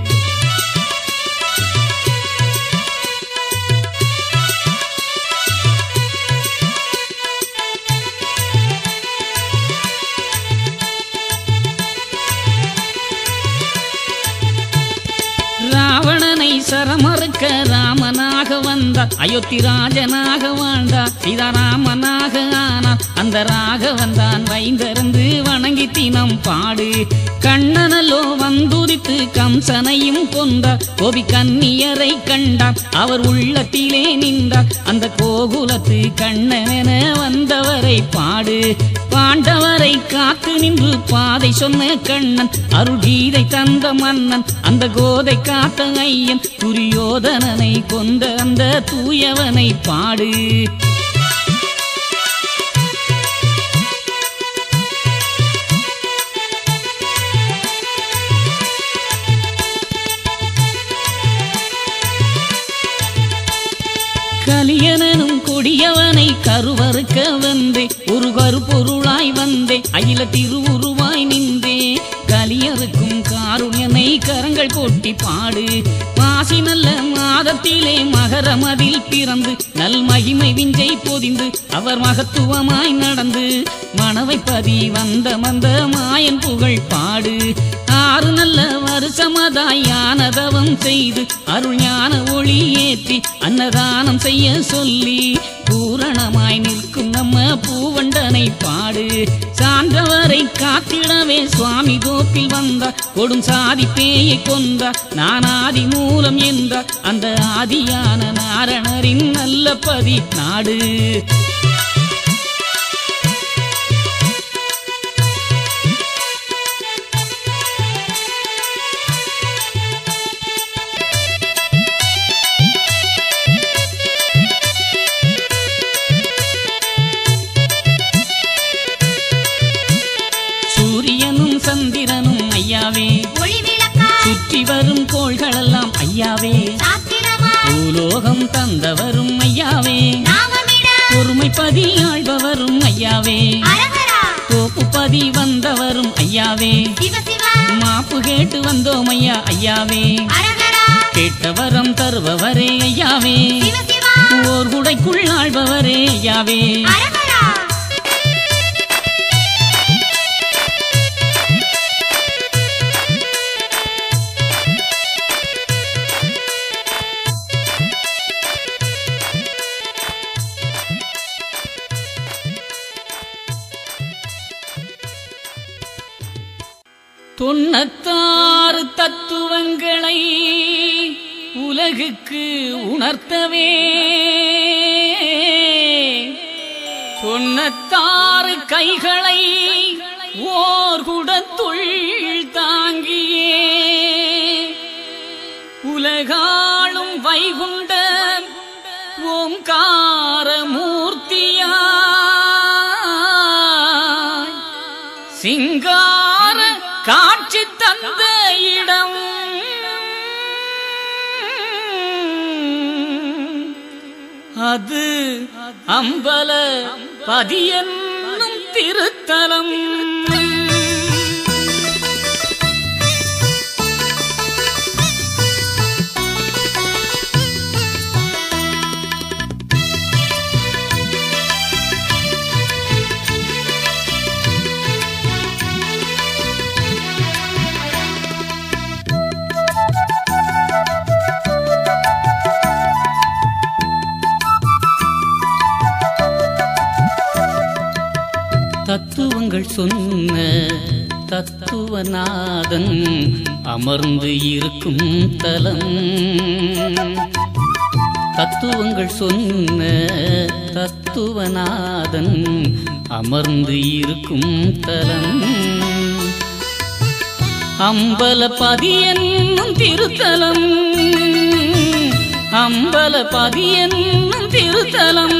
ராவணனை சரமறுக்க ராமனாக வந்தார் அயோத்தி ராஜனாக வாழ்ந்தார் சீதாராமனாக ஆனார் அந்த ராகவன் தான் வைந்தருந்து வணங்கி தினம் பாடு கண்ணனலோ வந்துதித்து கம்சனையும் கொண்டார் கோபி கன்னியரை கண்டார் அவர் உள்ளத்திலே நின்றார் அந்த கோகுலத்து கண்ணனென வந்தவரை பாடு பாண்டவரை காத்து நின்று பாதை சொன்ன கண்ணன் அருள் கீதை தந்த மன்னன் அந்த கோதை காத்த ஐயன் துரியோதனனை கொண்ட அந்த தூயவனை பாடு கலியனும் கொடியவனை கருவறுக்க வந்தே ஒரு கரு பொருளாய் திருவுருவாய் வந்தே அகில திருவுருவாய் நின்றே கலியருக்கும் காருண்யனை கரங்கள் கொட்டி பாடு மாசி நல்ல மாதத்திலே மகரமதில் பிறந்து நல் மகிமை விஞ்சை பொதிந்து அவர் மகத்துவமாய் நடந்து மணவை பதி வந்த மந்த மாயன் புகழ் பாடு ஆறு நல்ல வருஷமதாய் யானதவம் செய்து அருள் ஞான ஒளி ஏற்றி அன்னதானம் செய்ய சொல்லி பூரணமாய் நிற்கும் நம்ம பூவண்டனை பாடு சான்றவரை காத்திடவே சுவாமி தோப்பில் வந்தார் கொடும் சாதி பேயை கொண்டார் நான் ஆதி மூலம் என்றார் அந்த ஆதியான நாரணரின் நல்ல பதி நாடு சூரியனும் சந்திரனும் ஐயாவே ஒளி விளக்கா சுற்றி வரும் கோள்களெல்லாம் ஐயாவே சாத்திரமா பூலோகம் தந்தவரும் ஐயாவே நாமமிட பொறுமைப்பதி ஆழ்பவரும் ஐயாவே அரகரா தோப்புப்பதி வந்தவரும் ஐயாவே சிவ சிவா மாப்பு கேட்டு வந்தோம் ஐயா ஐயாவே அரகரா கேட்டவரம் தருபவரே ஐயாவே சிவ சிவா ஓர் குடைக்குள் ஆழ்பவரே ஐயாவே அரகரா தொண்ணத்தாறு தத்துவங்களை உலகுக்கு உணர்த்தவே தொண்ணத்தாறு கைகளை ஓர் குடத்துள் தாங்கியே உலகாளும் வைகுண்ட ஓம்கார மூர்த்தியாய் சிங்கார காட்சி தந்த இடம் அது அம்பல பதியன்னும் திருத்தலம் தத்துவங்கள் சொன்ன தத்துவநாதன் அமர்ந்து இருக்கும் தலம் தத்துவங்கள் சொன்ன தத்துவநாதன் அமர்ந்து இருக்கும் தலம் அம்பலபதி என்னும் திருத்தலம் அம்பலபதி என்னும் திருத்தலம்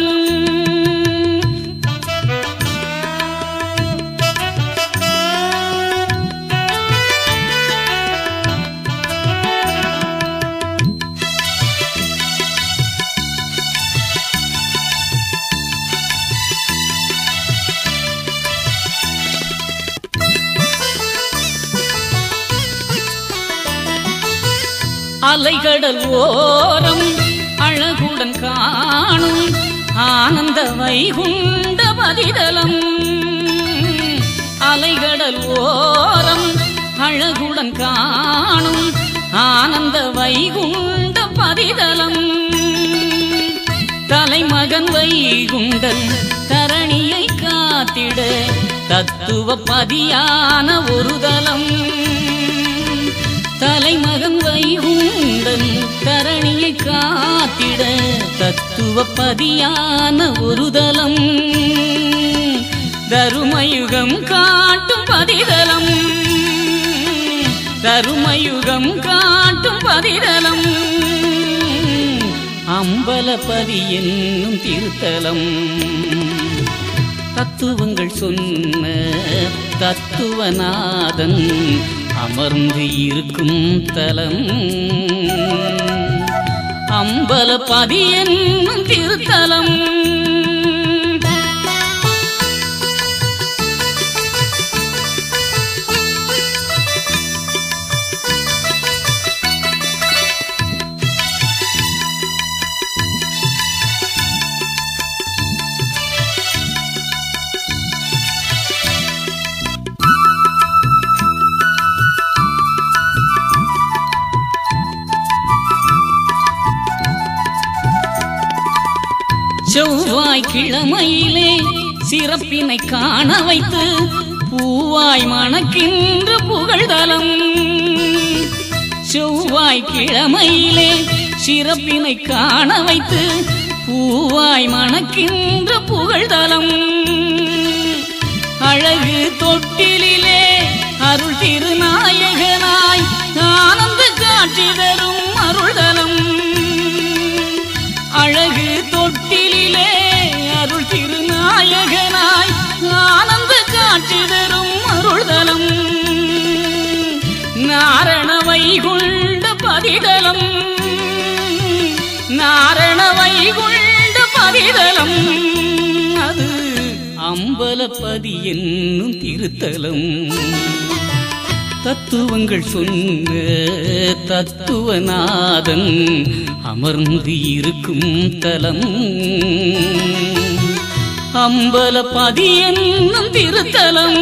அலைகடல் ஓரம் அழகுடன் காணும் ஆனந்த வைகுண்ட பதிதலம் அலைகடல் ஓரம் அழகுடன் காணும் ஆனந்த வைகுண்ட பதிதலம் தலைமகன் வைகுண்டன் தரணியை காத்திட தத்துவ பதியான ஒரு தலம் தலைமகன் வைகுண்டன் தரணியை காத்திட தத்துவ பதியான ஒரு தலம் தருமயுகம் காட்டும் பதிதலம் தருமயுகம் காட்டும் பதிதலம் அம்பலபதி என்னும் திருத்தலம் தத்துவங்கள் சொன்ன தத்துவநாதன் அமர்ந்து இருக்கும் தலம் அம்பலபதி என்னும் திருத்தலம் செவ்வாய் கிழமையிலே சிறப்பினை காண வைத்து பூவாய் மணக்கின்ற புகழ்தலம் செவ்வாய் கிழமையிலே சிறப்பினை காண வைத்து பூவாய் மணக்கின்ற புகழ்தலம் அழகு தொட்டிலே அருள் திருநாயகனாய் ஆனந்த காட்சி தரும் அருள்தலம் அழகு தொட்டிலே அருள் திருநாயகனாய் ஆனந்த காட்சி தரும் அருள்தலம் நாரண வைகுண்ட பதிதலம் நாரண வைகுண்ட பதிதலம் அது அம்பலப்பதி என்னும் திருத்தலம் தத்துவங்கள் சொன்ன தத்துவநாதன் அமர்ந்து இருக்கும் தலம் அம்பலப்பதி என்னும் திருத்தலம்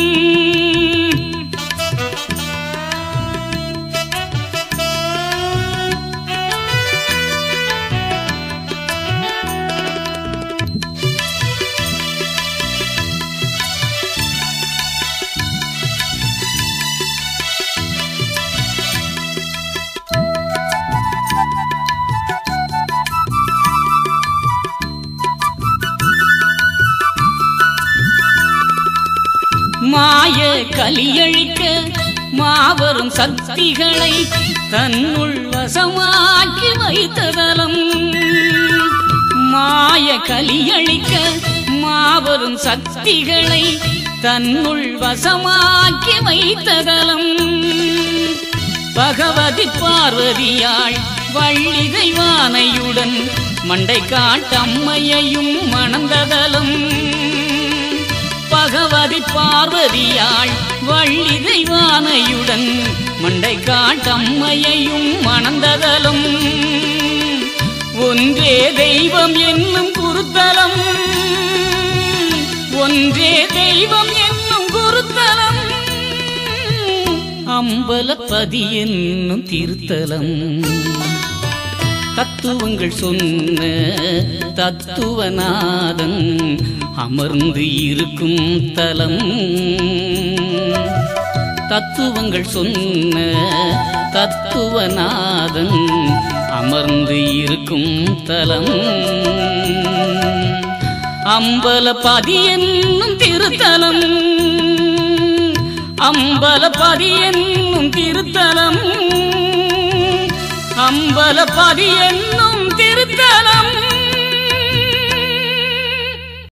மாய கலியழிக்க மாபெரும் சக்திகளை தன்னுள் வசமாக்கி வைத்ததலம் மாய கலியழிக்க மாபெரும் சக்திகளை தன்னுள் வசமாக்கி வைத்ததலம் பகவதி பார்வதியாள் வள்ளி தெய்வானையுடன் மண்டை காட்டம்மையையும் மணந்ததலும் பகவதி பார்வதியாள் வள்ளி தெய்வானையுடன் மண்டை காட்டம்மையையும் மணந்ததலும் ஒன்றே தெய்வம் என்னும் குருத்தலம் ஒன்றே தெய்வம் என்னும் குருத்தலம் அம்பலப்பதி என்னும் திருத்தலம் தத்துவங்கள் சொன்ன தத்துவநாதன் அமர்ந்து இருக்கும் தலம் தத்துவங்கள் சொன்ன தத்துவநாதன் அமர்ந்து இருக்கும் தலம் அம்பலபதி என்னும் திருத்தலம் அம்பலபதி என்னும் திருத்தலம் அம்பலபதி என்னும் திருத்தலம்